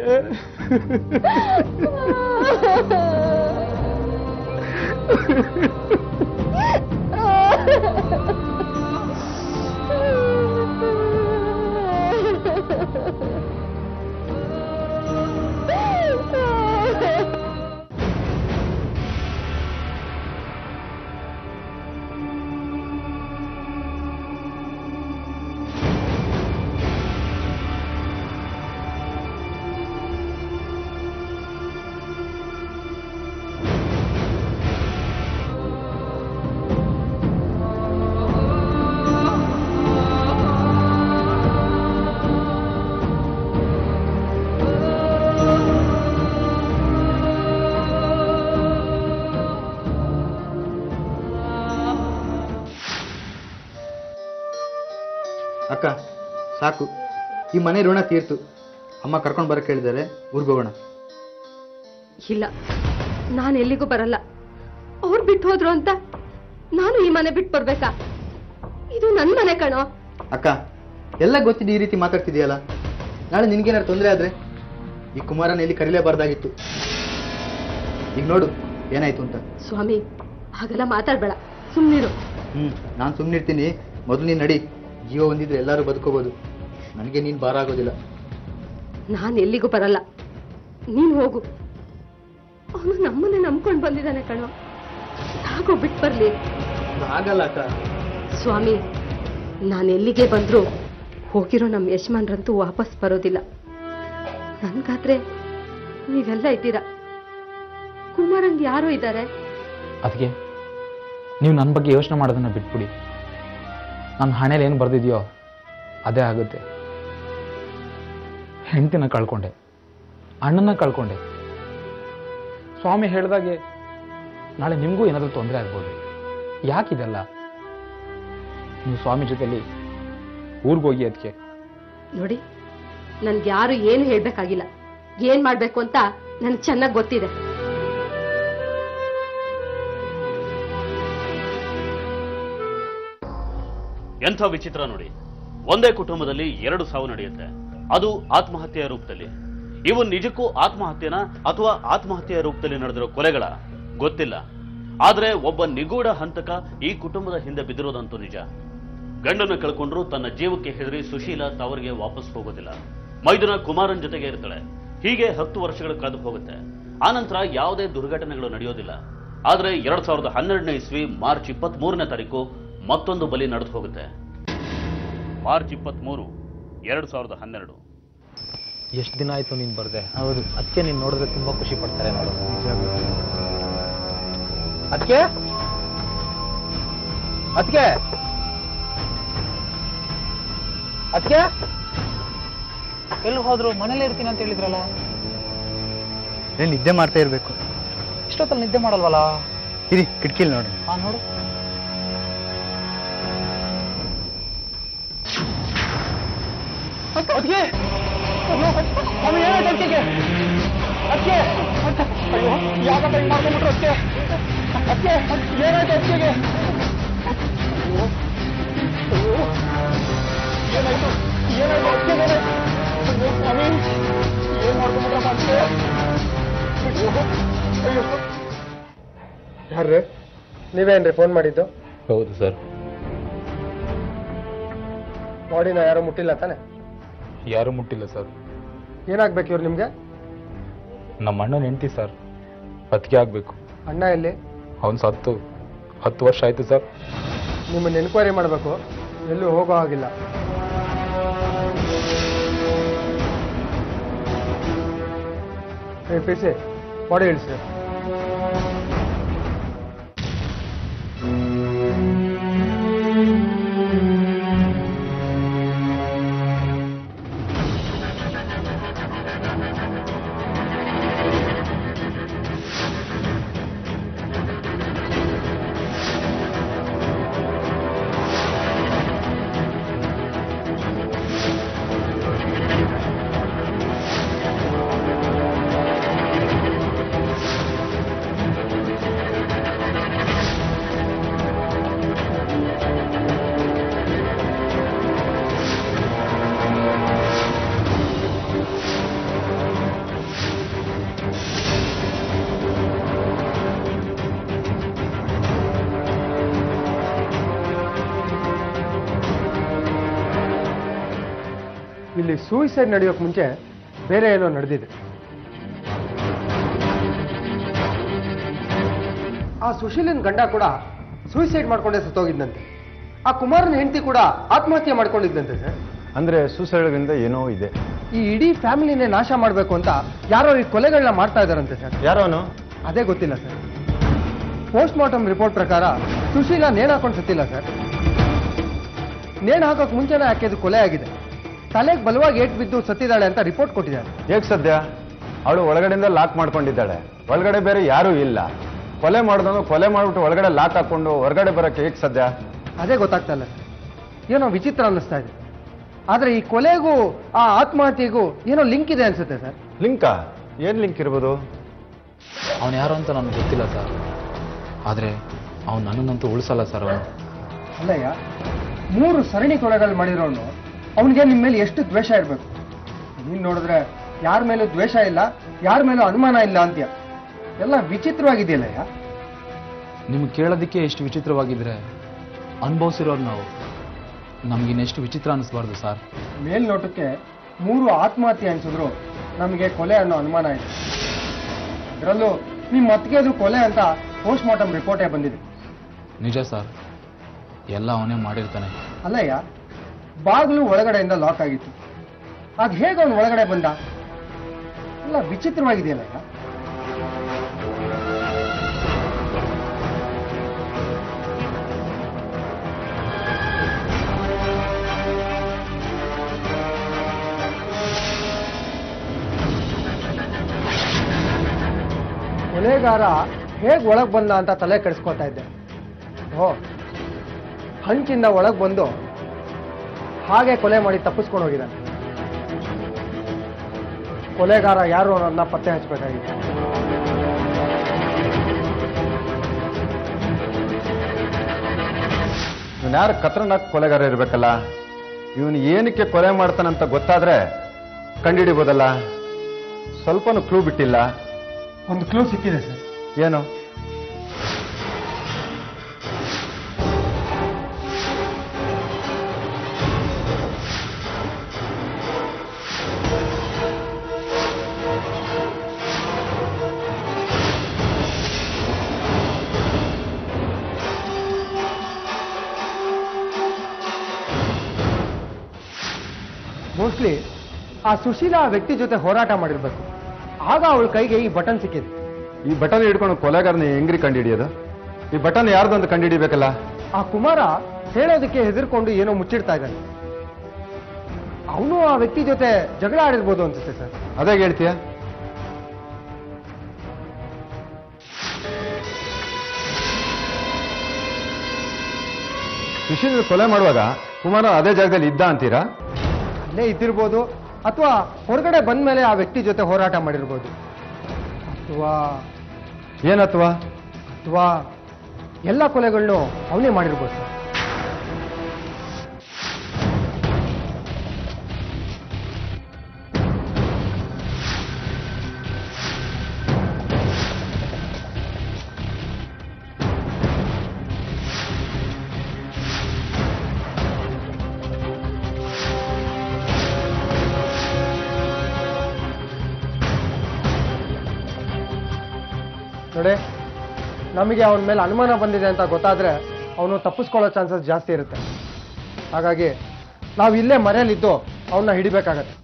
Speaker 8: ಅಕ್ಕ ಸಾಕು ಈ ಮನೆ ಋಣ ತೀರ್ತು ಅಮ್ಮ ಕರ್ಕೊಂಡು ಬರಕ್ಕೆ ಹೇಳಿದ್ದಾರೆ ಊರಿಗೆ ಹೋಗೋಣ
Speaker 7: ಇಲ್ಲ ನಾನು ಎಲ್ಲಿಗೂ ಬರಲ್ಲ ಅವ್ರು ಬಿಟ್ಟು ಹೋದ್ರು ಅಂತ ನಾನು ಈ ಮನೆ ಬಿಟ್ಟು ಬರ್ಬೇಕಾ ಇದು ನನ್ ಮನೆ ಕಣೋ
Speaker 8: ಅಕ್ಕ ಎಲ್ಲ ಗೊತ್ತಿದ್ದು ಈ ರೀತಿ ಮಾತಾಡ್ತಿದೆಯಲ್ಲ ನಾಳೆ ನಿನ್ಗೇನಾದ್ರು ತೊಂದರೆ ಆದ್ರೆ ಈ ಕುಮಾರನ ಇಲ್ಲಿ ಕರೀಲೇಬಾರ್ದಾಗಿತ್ತು ಈಗ ನೋಡು ಏನಾಯ್ತು ಅಂತ
Speaker 7: ಸ್ವಾಮಿ ಹಾಗೆಲ್ಲ ಮಾತಾಡ್ಬೇಡ ಸುಮ್ನಿರು
Speaker 8: ಹ್ಮ್ ನಾನು ಸುಮ್ಮನಿರ್ತೀನಿ ಮೊದಲು ನೀನು ನಡಿ ಜೀವ ಹೊಂದಿದ್ರೆ ಎಲ್ಲರೂ ಬದುಕೋಬೋದು ನನಗೆ ನೀನು ಭಾರ ಆಗೋದಿಲ್ಲ
Speaker 7: ನಾನು ಎಲ್ಲಿಗೂ ಬರಲ್ಲ ನೀನ್ ಹೋಗು ಅವನು ನಮ್ಮನ್ನೇ ನಂಬ್ಕೊಂಡು ಬಂದಿದ್ದಾನೆ ಕಣೋ ಯಾಕೋ ಬಿಟ್ಟು ಬರ್ಲಿ
Speaker 8: ಆಗಲ್ಲ ಅಕ್ಕ
Speaker 7: ಸ್ವಾಮಿ ನಾನು ಎಲ್ಲಿಗೆ ಬಂದ್ರು ಹೋಗಿರೋ ನಮ್ಮ ಯಜಮಾನ್ರಂತೂ ವಾಪಸ್ ಬರೋದಿಲ್ಲ ನನ್ಗಾದ್ರೆ ನೀವೆಲ್ಲ ಇದ್ದೀರಾ ಕುಮಾರಂಗ್ ಯಾರು ಇದ್ದಾರೆ
Speaker 5: ಅದಕ್ಕೆ ನೀವು ನನ್ನ ಬಗ್ಗೆ ಯೋಚನೆ ಮಾಡೋದನ್ನ ಬಿಟ್ಬಿಡಿ ನನ್ನ ಹಣೆಯಲ್ಲಿ ಏನು ಬರ್ದಿದೆಯೋ ಅದೇ ಆಗುತ್ತೆ ಹೆಂಡತಿನ ಕಳ್ಕೊಂಡೆ ಅಣ್ಣನ ಕಳ್ಕೊಂಡೆ ಸ್ವಾಮಿ ಹೇಳ್ದಾಗೆ ನಾಳೆ ನಿಮಗೂ ಏನಾದರೂ ತೊಂದರೆ ಆಗ್ಬೋದು ಯಾಕಿದೆಲ್ಲ ನೀವು ಸ್ವಾಮಿ ಜೊತೆಲಿ ಊರಿಗೆ ಹೋಗಿ ಅದಕ್ಕೆ
Speaker 7: ನೋಡಿ ನನ್ಗೆ ಯಾರು ಏನು ಹೇಳ್ಬೇಕಾಗಿಲ್ಲ ಏನ್ ಮಾಡ್ಬೇಕು ಅಂತ ನನ್ಗೆ ಚೆನ್ನಾಗಿ ಗೊತ್ತಿದೆ
Speaker 1: ಎಂಥ ವಿಚಿತ್ರ ನೋಡಿ ಒಂದೇ ಕುಟುಂಬದಲ್ಲಿ ಎರಡು ಸಾವು ನಡೆಯುತ್ತೆ ಅದು ಆತ್ಮಹತ್ಯೆಯ ರೂಪದಲ್ಲಿ ಇವು ನಿಜಕ್ಕೂ ಆತ್ಮಹತ್ಯೆನ ಅಥವಾ ಆತ್ಮಹತ್ಯೆಯ ರೂಪದಲ್ಲಿ ನಡೆದಿರೋ ಕೊಲೆಗಳ ಗೊತ್ತಿಲ್ಲ ಆದ್ರೆ ಒಬ್ಬ ನಿಗೂಢ ಹಂತಕ ಈ ಕುಟುಂಬದ ಹಿಂದೆ ಬಿದ್ದಿರೋದಂತೂ ನಿಜ ಗಂಡನ ಕಳ್ಕೊಂಡ್ರು ತನ್ನ ಜೀವಕ್ಕೆ ಹೆದರಿ ಸುಶೀಲ ತವರಿಗೆ ವಾಪಸ್ ಹೋಗೋದಿಲ್ಲ ಮೈದುನ ಕುಮಾರನ್ ಜೊತೆಗೆ ಇರ್ತಾಳೆ ಹೀಗೆ ಹತ್ತು ವರ್ಷಗಳು ಕಳೆದು ಹೋಗುತ್ತೆ ಆನಂತರ ಯಾವುದೇ ದುರ್ಘಟನೆಗಳು ನಡೆಯೋದಿಲ್ಲ ಆದ್ರೆ ಎರಡ್ ಸಾವಿರದ ಹನ್ನೆರಡನೇ ಇಸ್ವಿ ಮಾರ್ಚ್ ಇಪ್ಪತ್ತ್ ಮೂರನೇ ತಾರೀಕು ಮತ್ತೊಂದು ಬಲಿ ನಡೆದು ಹೋಗುತ್ತೆ ಮಾರ್ಚ್ ಇಪ್ಪತ್ಮೂರು ಎರಡ್ ಸಾವಿರದ ಹನ್ನೆರಡು
Speaker 5: ಎಷ್ಟು ದಿನ ಆಯ್ತು ನೀನು ಬರ್ದೆ ಹೌದು ಅದಕ್ಕೆ ನೀನು ನೋಡಿದ್ರೆ ತುಂಬಾ ಖುಷಿ ಪಡ್ತಾರೆ ನೋಡು ಅದಕ್ಕೆ ಅದಕ್ಕೆ ಅದಕ್ಕೆ ಎಲ್ಲಿ ಹೋದ್ರು ಮನೇಲೇ ಇರ್ತೀನಿ ಅಂತ ಹೇಳಿದ್ರಲ್ಲ
Speaker 8: ಏನು ನಿದ್ದೆ ಮಾಡ್ತಾ ಇರಬೇಕು
Speaker 5: ಇಷ್ಟೊತ್ತಲ್ಲಿ ನಿದ್ದೆ ಮಾಡಲ್ವಲ್ಲ
Speaker 8: ಇರಿ ಕಿಟಕಿಲಿ ನೋಡಿ
Speaker 5: ಹಾ ನೋಡು ಅದಕ್ಕೆ ಸ್ವಾಮಿ ಏನಾಯ್ತು ಅದಕ್ಕೆ ಅದಕ್ಕೆ ಅಯ್ಯೋ ಯಾಕಪ್ಪ ಹಿಂಗ್ ಮಾಡ್ಕೊಂಡ್ಬಿಟ್ರು ಅದಕ್ಕೆ ಅದಕ್ಕೆ ಏನಾಯ್ತು ಅದಕ್ಕೆ ಅಯ್ಯೋ ಅಯ್ಯೋ ಏನಾಯ್ತು ಏನಾಯ್ತು ಅದಕ್ಕೆ ಅಯ್ಯೋ ಸ್ವಾಮಿ ಏನ್ ಮಾಡ್ಕೊಂಡ್ಬಿಟ್ರಪ್ಪ ಅದಕ್ಕೆ ಅಯ್ಯೋ ಅಯ್ಯೋ
Speaker 2: ಯಾರ್ರಿ ನೀವೇನ್ರಿ ಫೋನ್ ಮಾಡಿದ್ದು
Speaker 5: ಹೌದು ಸರ್
Speaker 2: ಬಾಡಿನ ಯಾರು ಮುಟ್ಟಿಲ್ಲ ತಾನೆ
Speaker 5: ಯಾರು ಮುಟ್ಟಿಲ್ಲ ಸರ್
Speaker 2: ಏನಾಗ್ಬೇಕು ಇವ್ರು ನಿಮ್ಗೆ
Speaker 5: ನಮ್ಮ ಅಣ್ಣನ ಹೆಂಡತಿ ಸರ್ ಅದಕ್ಕೆ ಆಗಬೇಕು
Speaker 2: ಅಣ್ಣ ಎಲ್ಲಿ
Speaker 5: ಅವನು ಸತ್ತು ಹತ್ತು ವರ್ಷ ಆಯ್ತು ಸರ್
Speaker 2: ನಿಮ್ಮನ್ನ ಎನ್ಕ್ವೈರಿ ಮಾಡಬೇಕು ಎಲ್ಲೂ ಹೋಗೋ ಹಾಗಿಲ್ಲ ಏ ಪಿ ಸಿ ಬಾಡಿ ಇಳಿಸಿ
Speaker 9: ಇಲ್ಲಿ ಸೂಯಿಸೈಡ್ ನಡೆಯೋಕೆ ಮುಂಚೆ ಬೇರೆ ಏನೋ ನಡೆದಿದೆ ಆ ಸುಶೀಲನ್ ಗಂಡ ಕೂಡ ಸೂಯಿಸೈಡ್ ಮಾಡ್ಕೊಂಡೇ ಸತ್ತೋಗಿದ್ದಂತೆ ಆ ಕುಮಾರನ ಹೆಂಡತಿ ಕೂಡ ಆತ್ಮಹತ್ಯೆ ಮಾಡ್ಕೊಂಡಿದ್ದಂತೆ ಸರ್
Speaker 10: ಅಂದ್ರೆ ಸೂಸೈಡ್ಗಿಂದ ಏನೋ ಇದೆ
Speaker 9: ಈ ಇಡೀ ಫ್ಯಾಮಿಲಿನೇ ನಾಶ ಮಾಡಬೇಕು ಅಂತ ಯಾರೋ ಈ ಕೊಲೆಗಳನ್ನ ಮಾಡ್ತಾ ಇದಾರಂತೆ ಸರ್
Speaker 10: ಯಾರೋನು
Speaker 9: ಅದೇ ಗೊತ್ತಿಲ್ಲ ಸರ್ ಪೋಸ್ಟ್ ಮಾರ್ಟಮ್ ರಿಪೋರ್ಟ್ ಪ್ರಕಾರ ಸುಶೀಲಾ ನೇಣು ಹಾಕೊಂಡು ಸತ್ತಿಲ್ಲ ಸರ್ ನೇಣು ಹಾಕೋಕ್ ಮುಂಚೆನೇ ಆಕೆದು ಕೊಲೆ ಆಗಿದೆ ತಲೆಗೆ ಬಲವಾಗಿ ಏಟ್ ಬಿದ್ದು ಸತ್ತಿದ್ದಾಳೆ ಅಂತ ರಿಪೋರ್ಟ್ ಕೊಟ್ಟಿದ್ದಾರೆ
Speaker 10: ಹೇಗ್ ಸದ್ಯ ಅವಳು ಒಳಗಡೆಯಿಂದ ಲಾಕ್ ಮಾಡ್ಕೊಂಡಿದ್ದಾಳೆ ಒಳಗಡೆ ಬೇರೆ ಯಾರೂ ಇಲ್ಲ ಕೊಲೆ ಮಾಡಿದವನು ಕೊಲೆ ಮಾಡ್ಬಿಟ್ಟು ಒಳಗಡೆ ಲಾಕ್ ಹಾಕೊಂಡು ಹೊರಗಡೆ ಬರಕ್ಕೆ ಹೇಗ್ ಸದ್ಯ
Speaker 9: ಅದೇ ಗೊತ್ತಾಗ್ತಾ ಇಲ್ಲ ಸರ್ ಏನೋ ವಿಚಿತ್ರ ಅನ್ನಿಸ್ತಾ ಇದೆ ಆದ್ರೆ ಈ ಕೊಲೆಗೂ ಆ ಆತ್ಮಹತ್ಯೆಗೂ ಏನೋ ಲಿಂಕ್ ಇದೆ ಅನ್ಸುತ್ತೆ ಸರ್
Speaker 10: ಲಿಂಕಾ ಏನ್ ಲಿಂಕ್ ಇರ್ಬೋದು
Speaker 5: ಅವನು ಯಾರು ಅಂತ ನನಗೆ ಗೊತ್ತಿಲ್ಲ ಸರ್ ಆದರೆ ಅವ್ನು ನನ್ನನ್ನಂತೂ ಉಳಿಸಲ್ಲ ಸರ್ ಅವನು
Speaker 9: ಅಲ್ಲಯ್ಯ ಮೂರು ಸರಣಿ ಕೊಲೆಗಳು ಮಾಡಿರೋನು ಅವನಿಗೆ ನಿಮ್ಮ ಮೇಲೆ ಎಷ್ಟು ದ್ವೇಷ ಇರಬೇಕು ನೀನ್ ನೋಡಿದ್ರೆ ಯಾರ ಮೇಲೂ ದ್ವೇಷ ಇಲ್ಲ ಯಾರ ಮೇಲೂ ಅನುಮಾನ ಇಲ್ಲ ಅಂತ್ಯ ಎಲ್ಲ ವಿಚಿತ್ರವಾಗಿದೆಯಲ್ಲಯ್ಯ
Speaker 5: ನಿಮ್ಗೆ ಕೇಳೋದಕ್ಕೆ ಎಷ್ಟು ವಿಚಿತ್ರವಾಗಿದ್ರೆ ಅನುಭವಿಸಿರೋರು ನಾವು ನಮಗಿನ್ನೆಷ್ಟು ವಿಚಿತ್ರ ಅನ್ನಿಸ್ಬಾರ್ದು ಸರ್
Speaker 9: ಮೇಲ್ನೋಟಕ್ಕೆ ಮೂರು ಆತ್ಮಹತ್ಯೆ ಅನ್ಸಿದ್ರು ನಮಗೆ ಕೊಲೆ ಅನ್ನೋ ಅನುಮಾನ ಇದೆ ಅದರಲ್ಲೂ ನಿಮ್ಮ ಅತ್ತಿಗೆದು ಕೊಲೆ ಅಂತ ಪೋಸ್ಟ್ ಮಾರ್ಟಮ್ ರಿಪೋರ್ಟೇ ಬಂದಿದೆ
Speaker 5: ನಿಜ ಸರ್ ಎಲ್ಲ ಅವನೇ ಮಾಡಿರ್ತಾನೆ
Speaker 9: ಅಲ್ಲಯ್ಯ ಬಾಗಿಲು ಒಳಗಡೆಯಿಂದ ಲಾಕ್ ಆಗಿತ್ತು ಆಗ ಹೇಗೆ ಅವನು ಒಳಗಡೆ ಬಂದ ಎಲ್ಲ ವಿಚಿತ್ರವಾಗಿದೆಯಲ್ಲಯ್ಯ ಕೊಲೆಗಾರ ಹೇಗೆ ಒಳಗೆ ಬಂದ ಅಂತ ತಲೆ ಕೆಡಿಸ್ಕೊತಾ ಇದ್ದೆ ಓ ಹಂಚಿಂದ ಒಳಗೆ ಬಂದು ಹಾಗೆ ಕೊಲೆ ಮಾಡಿ ತಪ್ಪಿಸ್ಕೊಂಡು ಹೋಗಿದ್ದಾನೆ ಕೊಲೆಗಾರ ಯಾರು ಅನ್ನೋದನ್ನ ಪತ್ತೆ ಹಚ್ಚಬೇಕಾಗಿತ್ತು
Speaker 10: ಇವನ್ ಯಾರು ಖತರ್ನಾಕ್ ಕೊಲೆಗಾರ ಇರ್ಬೇಕಲ್ಲ ಇವನು ಏನಕ್ಕೆ ಕೊಲೆ ಮಾಡ್ತಾನಂತ ಗೊತ್ತಾದ್ರೆ ಕಂಡಿಡಿಬೋದಲ್ಲ ಸ್ವಲ್ಪನೂ ಕ್ಲೂ ಬಿಟ್ಟಿಲ್ಲ
Speaker 9: ಒಂದು ಕ್ಲೂ ಸಿಕ್ಕಿದೆ ಸರ್
Speaker 10: ಏನು
Speaker 9: ಮೋಸ್ಟ್ಲಿ ಆ ಸುಶೀಲಾ ಆ ವ್ಯಕ್ತಿ ಜೊತೆ ಹೋರಾಟ ಮಾಡಿರ್ಬೇಕು ಆಗ ಅವಳ ಕೈಗೆ ಈ ಬಟನ್ ಸಿಕ್ಕಿದೆ
Speaker 10: ಈ ಬಟನ್ ಹಿಡ್ಕೊಂಡು ಕೊಲೆಗಾರನ ಹೆಂಗ್ರಿ ಕಂಡಿಡಿಯೋದು ಈ ಬಟನ್ ಯಾರ್ದು ಅಂತ ಕಂಡಿಡಿಬೇಕಲ್ಲ
Speaker 9: ಆ ಕುಮಾರ ಹೇಳೋದಕ್ಕೆ ಹೆದರ್ಕೊಂಡು ಏನೋ ಮುಚ್ಚಿಡ್ತಾ ಇದ್ದಾನೆ ಅವನು ಆ ವ್ಯಕ್ತಿ ಜೊತೆ ಜಗಳ ಆಡಿರ್ಬೋದು ಅನ್ಸುತ್ತೆ ಸರ್
Speaker 10: ಅದೇ ಹೇಳ್ತೀಯ ಸುಶೀಲ್ ಕೊಲೆ ಮಾಡುವಾಗ ಕುಮಾರ ಅದೇ ಜಾಗದಲ್ಲಿ ಇದ್ದ ಅಂತೀರಾ
Speaker 9: ಅಲ್ಲೇ ಇದ್ದಿರ್ಬೋದು ಅಥವಾ ಹೊರಗಡೆ ಬಂದ ಮೇಲೆ ಆ ವ್ಯಕ್ತಿ ಜೊತೆ ಹೋರಾಟ ಮಾಡಿರ್ಬೋದು ಅಥವಾ
Speaker 10: ಏನತ್ವಾ
Speaker 9: ಅಥವಾ ಎಲ್ಲ ಕೊಲೆಗಳನ್ನು ಅವನೇ ಮಾಡಿರ್ಬೋದು ಸರ್ ನೋಡಿ ನಮಗೆ ಅವನ ಮೇಲೆ ಅನುಮಾನ ಬಂದಿದೆ ಅಂತ ಗೊತ್ತಾದ್ರೆ ಅವನು ತಪ್ಪಿಸ್ಕೊಳ್ಳೋ ಚಾನ್ಸಸ್ ಜಾಸ್ತಿ ಇರುತ್ತೆ ಹಾಗಾಗಿ ನಾವು ಇಲ್ಲೇ ಮರೆಯಲ್ಲಿದ್ದು ಅವನ್ನ ಹಿಡಿಬೇಕಾಗತ್ತೆ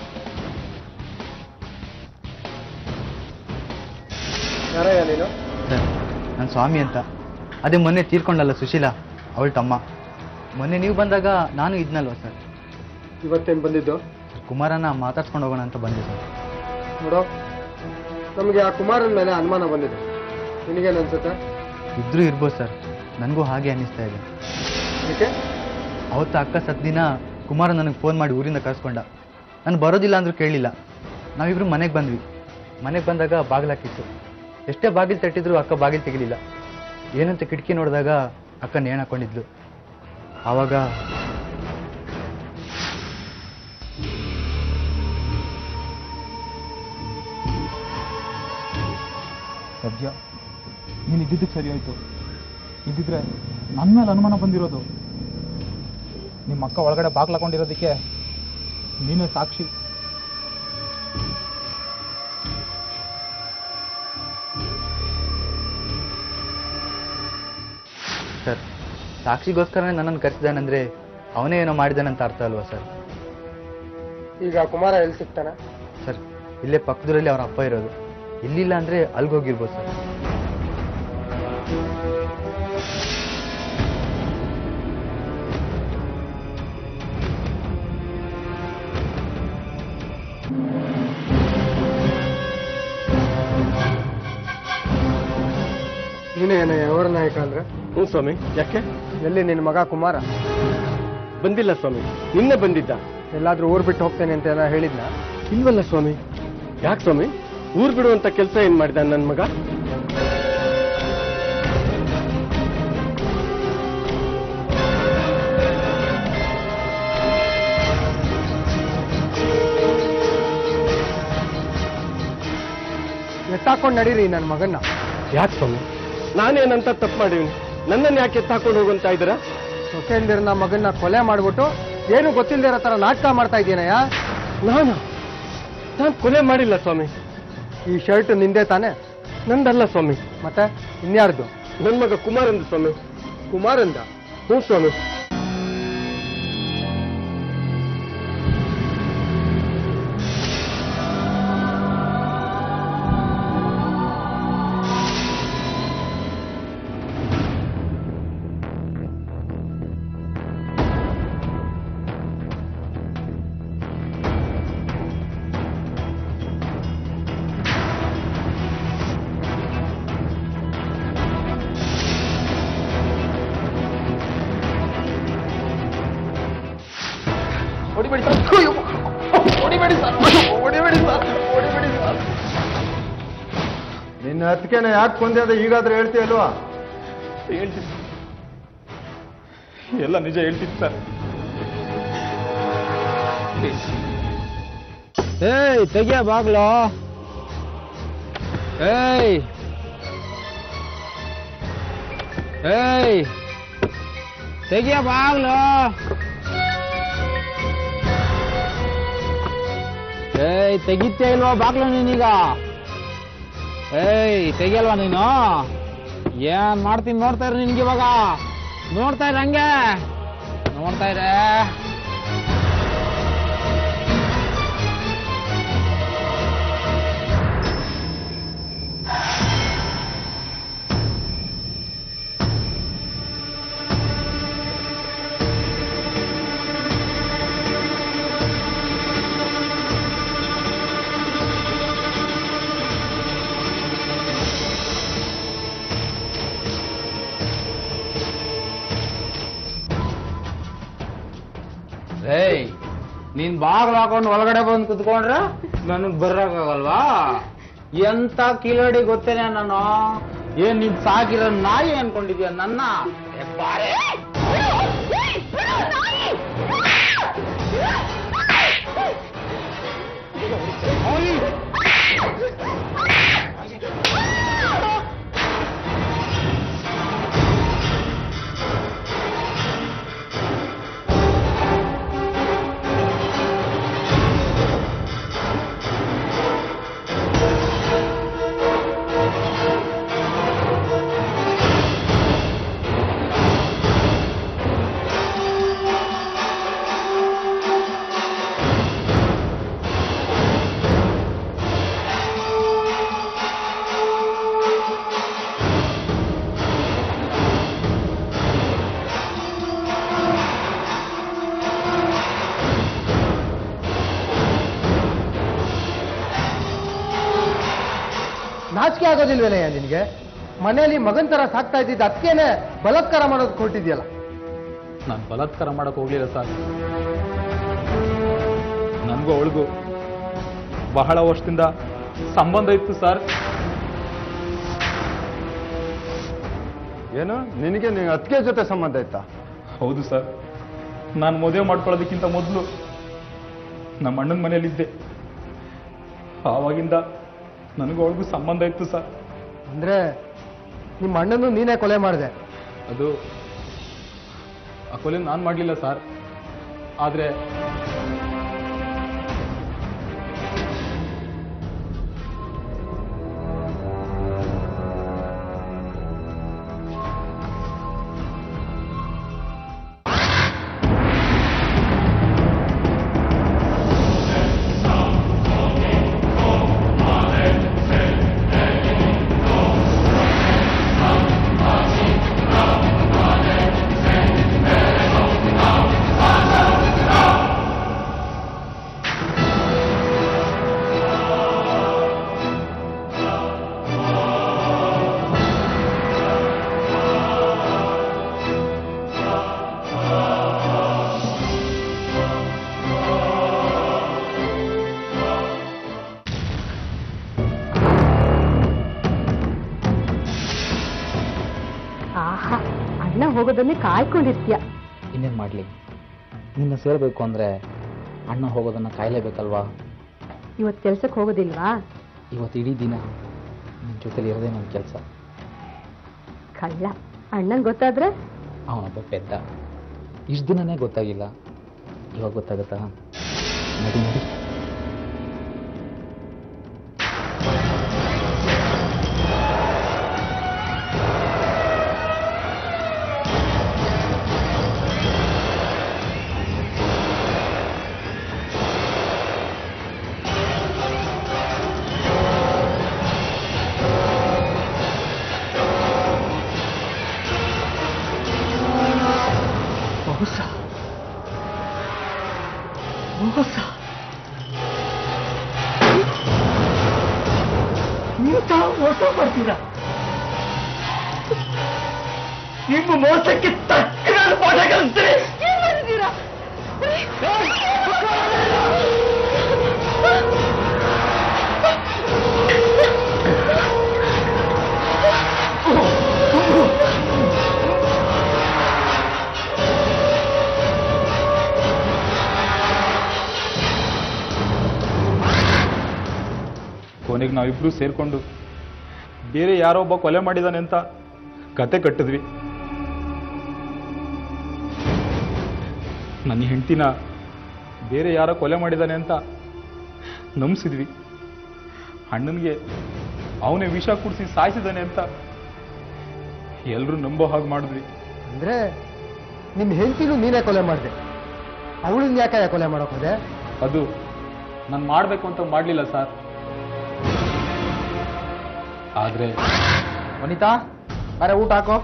Speaker 9: ಯಾರಯ್ಯ ನೀನು
Speaker 8: ಸರ್ ನನ್ನ ಸ್ವಾಮಿ ಅಂತ ಅದೇ ಮೊನ್ನೆ ತೀರ್ಕೊಂಡಲ್ಲ ಸುಶೀಲಾ ಅವಳ ತಮ್ಮ ಮೊನ್ನೆ ನೀವು ಬಂದಾಗ ನಾನು ಇದ್ನಲ್ವ ಸರ್
Speaker 9: ಇವತ್ತೇನು ಬಂದಿದ್ದು
Speaker 8: ಕುಮಾರನ ಮಾತಾಡ್ಸ್ಕೊಂಡು ಹೋಗೋಣ ಅಂತ ಬಂದೆ ಸರ್
Speaker 9: ನೋಡು ನಮಗೆ ಆ ಕುಮಾರನ ಮೇಲೆ ಅನುಮಾನ ಬಂದಿದೆ ನಿನಗೇನು ಅನ್ಸುತ್ತೆ
Speaker 8: ಇದ್ರೂ ಇರ್ಬೋದು ಸರ್ ನನಗೂ ಹಾಗೆ ಅನ್ನಿಸ್ತಾ ಇದೆ
Speaker 9: ಅದಕ್ಕೆ
Speaker 8: ಅವತ್ತು ಅಕ್ಕ ಸತ್ ದಿನ ಕುಮಾರ ನನಗೆ ಫೋನ್ ಮಾಡಿ ಊರಿಂದ ಕರ್ಸ್ಕೊಂಡ ನಾನು ಬರೋದಿಲ್ಲ ಅಂದ್ರೂ ಕೇಳಲಿಲ್ಲ ನಾವಿಬ್ರು ಮನೆಗೆ ಬಂದ್ವಿ ಮನೆಗೆ ಬಂದಾಗ ಬಾಗಿಲು ಹಾಕಿತ್ತು ಎಷ್ಟೇ ಬಾಗಿಲು ತಟ್ಟಿದ್ರು ಅಕ್ಕ ಬಾಗಿಲು ತೆಗಿಲಿಲ್ಲ ಏನಂತ ಕಿಟಕಿ ನೋಡಿದಾಗ ಅಕ್ಕ ನೇಣು ಹಾಕೊಂಡಿದ್ಲು ಆವಾಗ
Speaker 5: ಸದ್ಯ ನೀನು ಇದ್ದಿದ್ದಕ್ಕೆ ಸರಿ ಆಯಿತು ಇದ್ದಿದ್ರೆ ನನ್ನ ಮೇಲೆ ಅನುಮಾನ ಬಂದಿರೋದು ನಿಮ್ಮ ಅಕ್ಕ ಒಳಗಡೆ ಬಾಗ್ಲು ಹಾಕೊಂಡಿರೋದಕ್ಕೆ ನೀನೇ ಸಾಕ್ಷಿ
Speaker 8: ಸರ್ ಸಾಕ್ಷಿಗೋಸ್ಕರನೇ ನನ್ನನ್ನು ಕರೆಸಿದಾನಂದ್ರೆ ಅವನೇ ಏನೋ ಮಾಡಿದಾನಂತ ಅರ್ಥ ಅಲ್ವಾ ಸರ್
Speaker 9: ಈಗ ಕುಮಾರ ಎಲ್ಲಿ ಸಿಗ್ತಾನೆ
Speaker 8: ಸರ್ ಇಲ್ಲೇ ಪಕ್ಕದೂರಲ್ಲಿ ಅವರ ಅಪ್ಪ ಇರೋದು ಇಲ್ಲಿಲ್ಲ ಅಂದ್ರೆ ಅಲ್ಗೋಗಿರ್ಬೋದು ಸರ್
Speaker 9: ನೀನೇ ಏನ ಯಾವ ನಾಯಕ ಅಂದ್ರೆ
Speaker 2: ಹ್ಞೂ ಸ್ವಾಮಿ ಯಾಕೆ
Speaker 9: ಎಲ್ಲಿ ನಿನ್ನ ಮಗ ಕುಮಾರ
Speaker 2: ಬಂದಿಲ್ಲ ಸ್ವಾಮಿ ನಿನ್ನೆ ಬಂದಿದ್ದ
Speaker 9: ಎಲ್ಲಾದ್ರೂ ಊರ್ ಬಿಟ್ಟು ಹೋಗ್ತೇನೆ ಅಂತ ಏನೋ ಹೇಳಿದ್ನ
Speaker 2: ಇಲ್ವಲ್ಲ ಸ್ವಾಮಿ ಯಾಕೆ ಸ್ವಾಮಿ ಊರ್ ಬಿಡುವಂತ ಕೆಲಸ ಏನ್ ಮಾಡಿದ ನನ್ನ ಮಗ
Speaker 9: ಎತ್ತಾಕೊಂಡು ನಡೀರಿ ನನ್ನ ಮಗನ್ನ
Speaker 2: ಯಾಕೆ ಸ್ವಾಮಿ ನಾನೇನಂತ ತಪ್ಪು ಮಾಡಿವ್ನಿ ನನ್ನನ್ನು ಯಾಕೆ ಎತ್ತಾಕೊಂಡು ಹೋಗಂತ ಇದ್ದೀರಾ
Speaker 9: ಸೊಸೆಂದಿರನ ಮಗನ್ನ ಕೊಲೆ ಮಾಡ್ಬಿಟ್ಟು ಏನು ಗೊತ್ತಿಲ್ಲದೆ ಇರೋ ತರ ನಾಟಕ ಮಾಡ್ತಾ ಇದೀನಯ್ಯ
Speaker 2: ನಾನು ನಾನು ಕೊಲೆ ಮಾಡಿಲ್ಲ ಸ್ವಾಮಿ
Speaker 9: ಈ ಶರ್ಟ್ ನಿಂದೆ ತಾನೆ
Speaker 2: ನಂದಲ್ಲ ಸ್ವಾಮಿ
Speaker 9: ಮತ್ತೆ ಇನ್ಯಾರ್ದು
Speaker 2: ನನ್ನ ಮಗ ಕುಮಾರಂದು ಸ್ವಾಮಿ
Speaker 9: ಕುಮಾರಂದ
Speaker 2: ಹ್ಞೂ ಸ್ವಾಮಿ
Speaker 5: ಹೊಡಿಬೇಡಿ ಸರ್ ಅಯ್ಯೋ! ಹೊಡಿಬೇಡಿ ಸರ್ ಹೊಡಿಬೇಡಿ ಸರ್ ಹೊಡಿಬೇಡಿ ಸರ್
Speaker 10: ನಿನ್ನ ಹತ್ತಿಗೆನ ಯಾಕೆ ಕೊಂದೆ ಅದು ಈಗಾದ್ರೂ ಹೇಳ್ತೀಯಲ್ವಾ
Speaker 5: ಹೇಳ್ತೀನಿ ಎಲ್ಲ ನಿಜ ಹೇಳ್ತೀನಿ ಸರ್
Speaker 3: ಏಯ್ ತೆಗಿಯ ಬಾಗ್ಲು ಏಯ್ ಏಯ್ ತೆಗಿಯ ಬಾಗ್ಲು ಏಯ್ ತೆಗಿತೇ ಇಲ್ವಾ ಬಾಗ್ಲು ನೀನೀಗ ಏಯ್ ತೆಗಿಯಲ್ವಾ ನೀನು ಏನ್ ಮಾಡ್ತೀನಿ ನೋಡ್ತಾ ಇರ ನಿನ್ಗೆ ಇವಾಗ ನೋಡ್ತಾ ಇರ ಹಂಗೆ ನೋಡ್ತಾ ಇರೇ ಏಯ್ ನೀನ್ ಬಾಗ್ಲು ಹಾಕೊಂಡು ಒಳಗಡೆ ಬಂದು ಕುತ್ಕೊಂಡ್ರೆ ನನಗ್ ಬರಕ್ಕಾಗಲ್ವಾ ಎಂತ ಕಿಲಾಡಿ ಗೊತ್ತೇನೆ ನಾನು ಏನ್ ನೀನ್ ಸಾಕಿರೋ ನಾಯಿ ಅನ್ಕೊಂಡಿದ್ಯ ನನ್ನ ಏ, ಬಾರೆ.
Speaker 9: ನಾಚಿಕೆ ಆಗೋದಿಲ್ವೇನಯ್ಯ ನಿನಗೆ ಮನೆಯಲ್ಲಿ ಮಗನ್ ತರ ಸಾಕ್ತಾ ಇದ್ದಿದ್ದ ಅದಕ್ಕೇನೆ ಬಲಾತ್ಕಾರ ಮಾಡೋದು ಕೊಟ್ಟಿದ್ಯಲ್ಲ
Speaker 5: ನಾನು ಬಲಾತ್ಕಾರ ಮಾಡಕ್ ಹೋಗ್ಲಿಲ್ಲ ಸರ್ ನನಗೂ ಅವಳಿಗೂ ಬಹಳ ವರ್ಷದಿಂದ ಸಂಬಂಧ ಇತ್ತು ಸರ್
Speaker 10: ಏನು ನಿನಗೆ ನಿನ್ನ ಅತ್ತಿಗೆ ಜೊತೆ ಸಂಬಂಧ ಇತ್ತಾ
Speaker 5: ಹೌದು ಸರ್ ನಾನು ಮದುವೆ ಮಾಡ್ಕೊಳ್ಳೋದಕ್ಕಿಂತ ಮೊದಲು ನಮ್ಮ ಅಣ್ಣನ ಮನೆಯಲ್ಲಿದ್ದೆ ಆವಾಗಿಂದ ನನಗೂ ಅವಳಿಗೂ ಸಂಬಂಧ ಇತ್ತು ಸರ್
Speaker 9: ಅಂದ್ರೆ ನಿಮ್ಮ ಅಣ್ಣನು ನೀನೇ ಕೊಲೆ ಮಾಡಿದೆ
Speaker 5: ಅದು ಆ ಕೊಲೆ ನಾನು ಮಾಡಲಿಲ್ಲ ಸರ್ ಆದರೆ
Speaker 7: ಹೋಗೋದನ್ನೇ ಕಾಯ್ಕೊಂಡಿರ್ತೀಯ
Speaker 5: ಇನ್ನೇನು ಮಾಡಲಿ ನಿನ್ನ ಸೇರಬೇಕು ಅಂದರೆ ಅಣ್ಣ ಹೋಗೋದನ್ನು ಕಾಯಲೇಬೇಕಲ್ವಾ
Speaker 7: ಇವತ್ತು ಕೆಲ್ಸಕ್ಕೆ ಹೋಗೋದಿಲ್ವಾ
Speaker 5: ಇವತ್ತು ಇಡೀ ದಿನ ನಿನ್ನ ಜೊತೆಲಿ ಇರೋದೇ ನನ್ನ ಕೆಲಸ
Speaker 7: ಕಳ್ಳ ಅಣ್ಣನ್ ಗೊತ್ತಾದ್ರೆ
Speaker 5: ಅವನೊಬ್ಬ ಪೆದ್ದ ಇಷ್ಟು ದಿನನೇ ಗೊತ್ತಾಗಿಲ್ಲ ಇವಾಗ ಗೊತ್ತಾಗತ್ತಾ ನಡಿ ನಡಿ
Speaker 2: ಮೋಸ ಮೋಸ ಇಂಥ ಮೋಸ ಮಾಡ್ತೀರಾ ನಿಮ್ಮ ಮೋಸಕ್ಕೆ ತಕ್ಕ ನಾನು ಪಾಠ ಕಲಿಸ್ತೀನಿ
Speaker 5: ಕೊನೆಗೆ ನಾವಿಬ್ರು ಸೇರ್ಕೊಂಡು ಬೇರೆ ಯಾರೋ ಒಬ್ಬ ಕೊಲೆ ಮಾಡಿದಾನೆ ಅಂತ ಕತೆ ಕಟ್ಟಿದ್ವಿ ನನ್ನ ಹೆಂಡತಿನ ಬೇರೆ ಯಾರೋ ಕೊಲೆ ಮಾಡಿದಾನೆ ಅಂತ ನಂಬಿಸಿದ್ವಿ ಅಣ್ಣನಿಗೆ ಅವನೇ ವಿಷ ಕುಡಿಸಿ ಸಾಯಿಸಿದಾನೆ ಅಂತ ಎಲ್ಲರೂ ನಂಬೋ ಹಾಗೆ ಮಾಡಿದ್ವಿ
Speaker 9: ಅಂದ್ರೆ ನಿಮ್ ಹೆಂಡತಿನೂ ನೀನೇ ಕೊಲೆ ಮಾಡಿದೆ ಅವಳನ್ನ ಯಾಕೆ ಕೊಲೆ ಮಾಡಕ್ ಹೋದೆ
Speaker 5: ಅದು ನಾನು ಮಾಡಬೇಕು ಅಂತ ಮಾಡಲಿಲ್ಲ ಸರ್ ಆದರೆ
Speaker 9: ವನಿತಾ ಅರೆ ಊಟ ಹಾಕೋ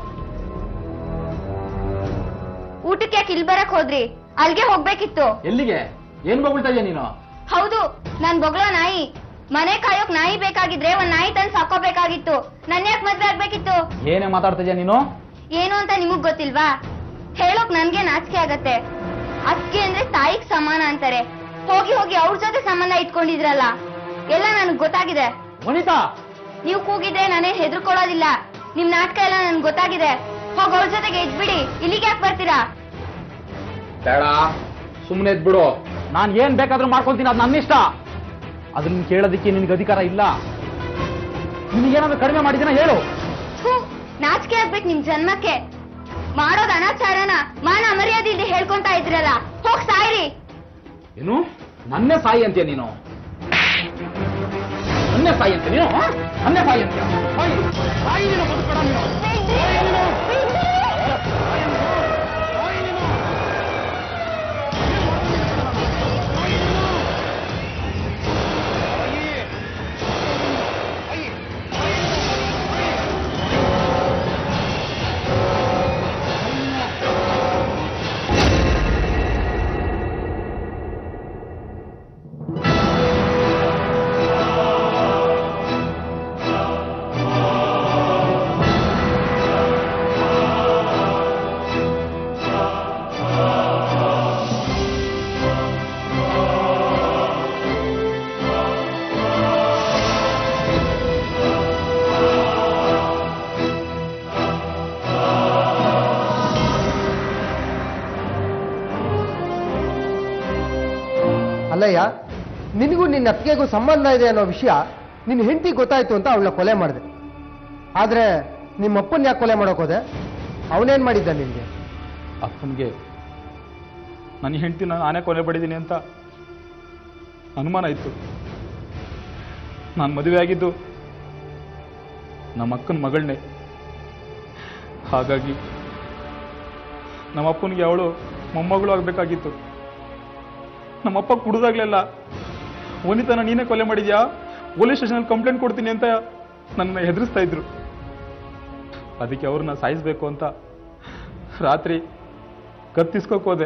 Speaker 4: ಊಟಕ್ಕೆ ಯಾಕೆ ಇಲ್ಲಿ ಬರಕ್ ಹೋದ್ರಿ ಅಲ್ಗೆ ಹೋಗ್ಬೇಕಿತ್ತು
Speaker 5: ಎಲ್ಲಿಗೆ ಏನ್ ಬೊಗಳ್ತಾ ಇದೆಯಾ ನೀನು
Speaker 4: ಹೌದು ನಾನ್ ಬೊಗ್ಳೋ ನಾಯಿ ಮನೆ ಕಾಯೋಕ್ ನಾಯಿ ಬೇಕಾಗಿದ್ರೆ ಒಂದ್ ನಾಯಿ ತಂದ್ ಸಾಕೋಬೇಕಾಗಿತ್ತು ನನ್ ಯಾಕೆ ಮದ್ವೆ ಆಗ್ಬೇಕಿತ್ತು
Speaker 5: ಏನೇ ಮಾತಾಡ್ತಾ ಇದೆಯಾ ನೀನು
Speaker 4: ಏನು ಅಂತ ನಿಮಗ್ ಗೊತ್ತಿಲ್ವಾ ಹೇಳೋಕ್ ನನ್ಗೆ ನಾಚಿಕೆ ಆಗತ್ತೆ ಅಕ್ಕೆ ಅಂದ್ರೆ ತಾಯಿಗ್ ಸಮಾನ ಅಂತಾರೆ ಹೋಗಿ ಹೋಗಿ ಅವ್ರ ಜೊತೆ ಸಂಬಂಧ ಇಟ್ಕೊಂಡಿದ್ರಲ್ಲ ಎಲ್ಲ ನನಗ್ ಗೊತ್ತಾಗಿದೆ
Speaker 5: ವನಿತಾ
Speaker 4: ನೀವು ಕೂಗಿದ್ರೆ ನಾನೇ ಹೆದರ್ಕೊಳ್ಳೋದಿಲ್ಲ ನಿಮ್ ನಾಟಕ ಎಲ್ಲ ನನ್ಗೆ ಗೊತ್ತಾಗಿದೆ ಹೋಗ್ ಅವ್ರ ಜೊತೆಗೆ ಇದ್ಬಿಡಿ ಇಲ್ಲಿಗೆ ಯಾಕೆ ಬರ್ತೀರಾ
Speaker 5: ಬೇಡ ಸುಮ್ಮನೆ ಬಿಡು ನಾನು ಏನ್ ಬೇಕಾದ್ರೂ ಮಾಡ್ಕೊಂತೀನಿ ಅದು ನನ್ನ ಇಷ್ಟ ಅದನ್ನ ಕೇಳೋದಕ್ಕೆ ನಿನ್ಗೆ ಅಧಿಕಾರ ಇಲ್ಲ ನಿನಗೇನಾದ್ರೂ ಕಡಿಮೆ ಮಾಡಿದಿನ ಹೇಳು
Speaker 4: ಥು, ನಾಚಿಕೆ ಆಗ್ಬೇಕು ನಿಮ್ ಜನ್ಮಕ್ಕೆ ಮಾಡೋದ್ ಅನಾಚಾರನ ಮಾನ ಮರ್ಯಾದೆ ಇಲ್ದೆ ಹೇಳ್ಕೊಂತ ಇದ್ರಲ್ಲ ಹೋಗ್ ಸಾಯ್ರಿ
Speaker 5: ಏನು ನನ್ನೇ ಸಾಯಿ ಅಂತೀಯ ನೀನು ನನ್ನೇ ಸಾಯಿ ಅಂತ ನೀನು ಆ? ನನ್ನೇ ಸಾಯಿ ಅಂತೀಯ ಸಾಯಿ ಸಾಯಿ ನೀನು ಬದುಕಬೇಡ ನೀನು ಸಾಯಿ ನೀನು.
Speaker 9: ಅಲ್ಲಯ್ಯ ನಿನಗೂ ನಿನ್ನ ಅತ್ತಿಗೆಗೂ ಸಂಬಂಧ ಇದೆ ಅನ್ನೋ ವಿಷಯ ನಿನ್ನ ಹೆಂಡತಿ ಗೊತ್ತಾಯ್ತು ಅಂತ ಅವಳನ್ನ ಕೊಲೆ ಮಾಡಿದೆ ಆದ್ರೆ ನಿಮ್ಮ ಅಪ್ಪನ ಯಾಕೆ ಕೊಲೆ ಮಾಡೋಕ್ ಹೋದೆ ಅವನೇನ್ ಮಾಡಿದ್ದ ನಿನ್ಗೆ
Speaker 5: ಅಪ್ಪನಿಗೆ ನನ್ನ ಹೆಂಡತಿನ ನಾನೇ ಕೊಲೆ ಬಡಿದ್ದೀನಿ ಅಂತ ಅನುಮಾನ ಇತ್ತು ನಾನು ಮದುವೆ ಆಗಿದ್ದು ನಮ್ಮ ಅಕ್ಕನ ಮಗಳನ್ನೇ ಹಾಗಾಗಿ ನಮ್ಮ ಅಪ್ಪನಿಗೆ ಅವಳು ಮೊಮ್ಮಗಳು ಆಗಬೇಕಾಗಿತ್ತು ನಮ್ಮಪ್ಪ ಕುಡಿದಾಗ್ಲೆಲ್ಲ ವನಿತನ ನೀನೇ ಕೊಲೆ ಮಾಡಿದ್ಯಾ ಪೊಲೀಸ್ ಸ್ಟೇಷನಲ್ಲಿ ಕಂಪ್ಲೇಂಟ್ ಕೊಡ್ತೀನಿ ಅಂತ ನನ್ನ ಹೆದರಿಸ್ತಾ ಇದ್ರು ಅದಕ್ಕೆ ಅವ್ರನ್ನ ಸಾಯಿಸ್ಬೇಕು ಅಂತ ರಾತ್ರಿ ಕತ್ತಿಸ್ಕೋಕ್ ಹೋದೆ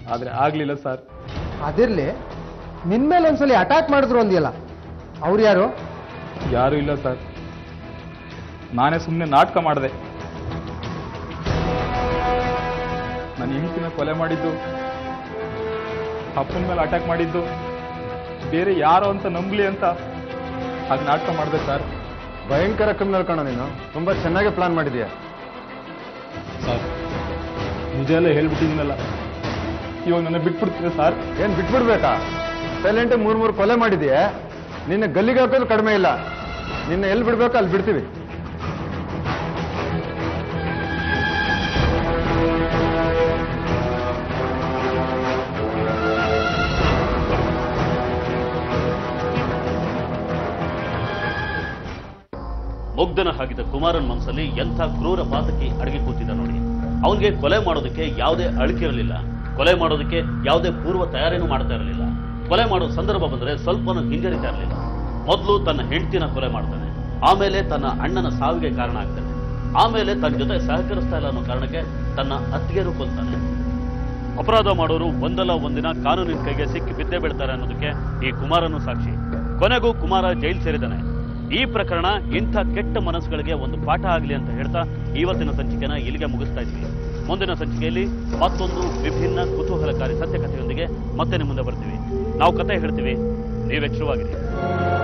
Speaker 5: ಆದ್ರೆ ಆಗ್ಲಿಲ್ಲ ಸರ್
Speaker 9: ಅದಿರ್ಲಿ ನಿನ್ ಮೇಲೆ ಒಂದ್ಸಲಿ ಅಟ್ಯಾಕ್ ಮಾಡಿದ್ರು ಅಂದಿಯಲ್ಲ ಅವ್ರು ಯಾರು
Speaker 5: ಯಾರು ಇಲ್ಲ ಸರ್ ನಾನೇ ಸುಮ್ಮನೆ ನಾಟಕ ಮಾಡಿದೆ ನನ್ನ ಹೆಂಡತಿನ ಕೊಲೆ ಮಾಡಿದ್ದು ಅಪ್ಪನ ಮೇಲೆ ಅಟ್ಯಾಕ್ ಮಾಡಿದ್ದು ಬೇರೆ ಯಾರೋ ಅಂತ ನಂಬಲಿ ಅಂತ ಹಾಗೆ ನಾಟಕ ಮಾಡಿದೆ ಸರ್
Speaker 10: ಭಯಂಕರ ಕ್ರಿಮಿನಲ್ ಕಣ ನೀನು ತುಂಬಾ ಚೆನ್ನಾಗಿ ಪ್ಲಾನ್ ಮಾಡಿದ್ಯಾ
Speaker 5: ಸರ್ ನಿಜ ಎಲ್ಲ ಹೇಳ್ಬಿಟ್ಟಿದ್ದೀನಲ್ಲ ಇವಾಗ ನನ್ನ ಬಿಟ್ಬಿಡ್ತೀನಿ ಸರ್
Speaker 10: ಏನ್ ಬಿಟ್ಬಿಡ್ಬೇಕಾ ಸೈಲೆಂಟ್ ಮೂರ್ ಮೂರು ಕೊಲೆ ಮಾಡಿದ್ಯಾ ನಿನ್ನ ಗಲ್ಲಿಗೆ ಹಾಕೋದು ಕಡಿಮೆ ಇಲ್ಲ ನಿನ್ನ ಎಲ್ಲಿ ಬಿಡ್ಬೇಕು ಅಲ್ಲಿ ಬಿಡ್ತೀವಿ
Speaker 1: ಮುಗ್ಧನ ಹಾಕಿದ ಕುಮಾರನ್ ಮನಸ್ಸಲ್ಲಿ ಎಂಥ ಕ್ರೂರ ಪಾತಕಿ ಅಡಗಿ ಕೂತಿದ್ದ ನೋಡಿ ಅವನಿಗೆ ಕೊಲೆ ಮಾಡೋದಕ್ಕೆ ಯಾವುದೇ ಅಳಿಕಿರಲಿಲ್ಲ ಕೊಲೆ ಮಾಡೋದಕ್ಕೆ ಯಾವುದೇ ಪೂರ್ವ ತಯಾರಿನೂ ಮಾಡ್ತಾ ಇರಲಿಲ್ಲ ಕೊಲೆ ಮಾಡೋ ಸಂದರ್ಭ ಬಂದರೆ ಸ್ವಲ್ಪನೂ ಹಿಂಜರಿತಾ ಇರಲಿಲ್ಲ ಮೊದಲು ತನ್ನ ಹೆಂಡತಿನ ಕೊಲೆ ಮಾಡ್ತಾನೆ ಆಮೇಲೆ ತನ್ನ ಅಣ್ಣನ ಸಾವಿಗೆ ಕಾರಣ ಆಗ್ತಾನೆ ಆಮೇಲೆ ತನ್ನ ಜೊತೆ ಸಹಕರಿಸ್ತಾ ಇಲ್ಲ ಅನ್ನೋ ಕಾರಣಕ್ಕೆ ತನ್ನ ಅತ್ತಿಗೆರು ಕೊಲ್ತಾನೆ ಅಪರಾಧ ಮಾಡೋರು ಒಂದಲ್ಲ ಒಂದಿನ ಕಾನೂನಿನ ಕೈಗೆ ಸಿಕ್ಕಿ ಬಿದ್ದೇ ಬೀಳ್ತಾರೆ ಅನ್ನೋದಕ್ಕೆ ಈ ಕುಮಾರನು ಸಾಕ್ಷಿ ಕೊನೆಗೂ ಕುಮಾರ ಜೈಲ್ ಸೇರಿದ್ದಾನೆ ಈ ಪ್ರಕರಣ ಇಂಥ ಕೆಟ್ಟ ಮನಸ್ಸುಗಳಿಗೆ ಒಂದು ಪಾಠ ಆಗಲಿ ಅಂತ ಹೇಳ್ತಾ ಇವತ್ತಿನ ಸಂಚಿಕೆನ ಇಲ್ಲಿಗೆ ಮುಗಿಸ್ತಾ ಇದ್ವಿ ಮುಂದಿನ ಸಂಚಿಕೆಯಲ್ಲಿ ಮತ್ತೊಂದು ವಿಭಿನ್ನ ಕುತೂಹಲಕಾರಿ ಸತ್ಯಕಥೆಯೊಂದಿಗೆ ಮತ್ತೆ ನಿಮ್ಮ ಮುಂದೆ ಬರ್ತೀವಿ ನಾವು ಕತೆ ಹೇಳ್ತೀವಿ ನೀವೆಚ್ಚರವಾಗಿರಿ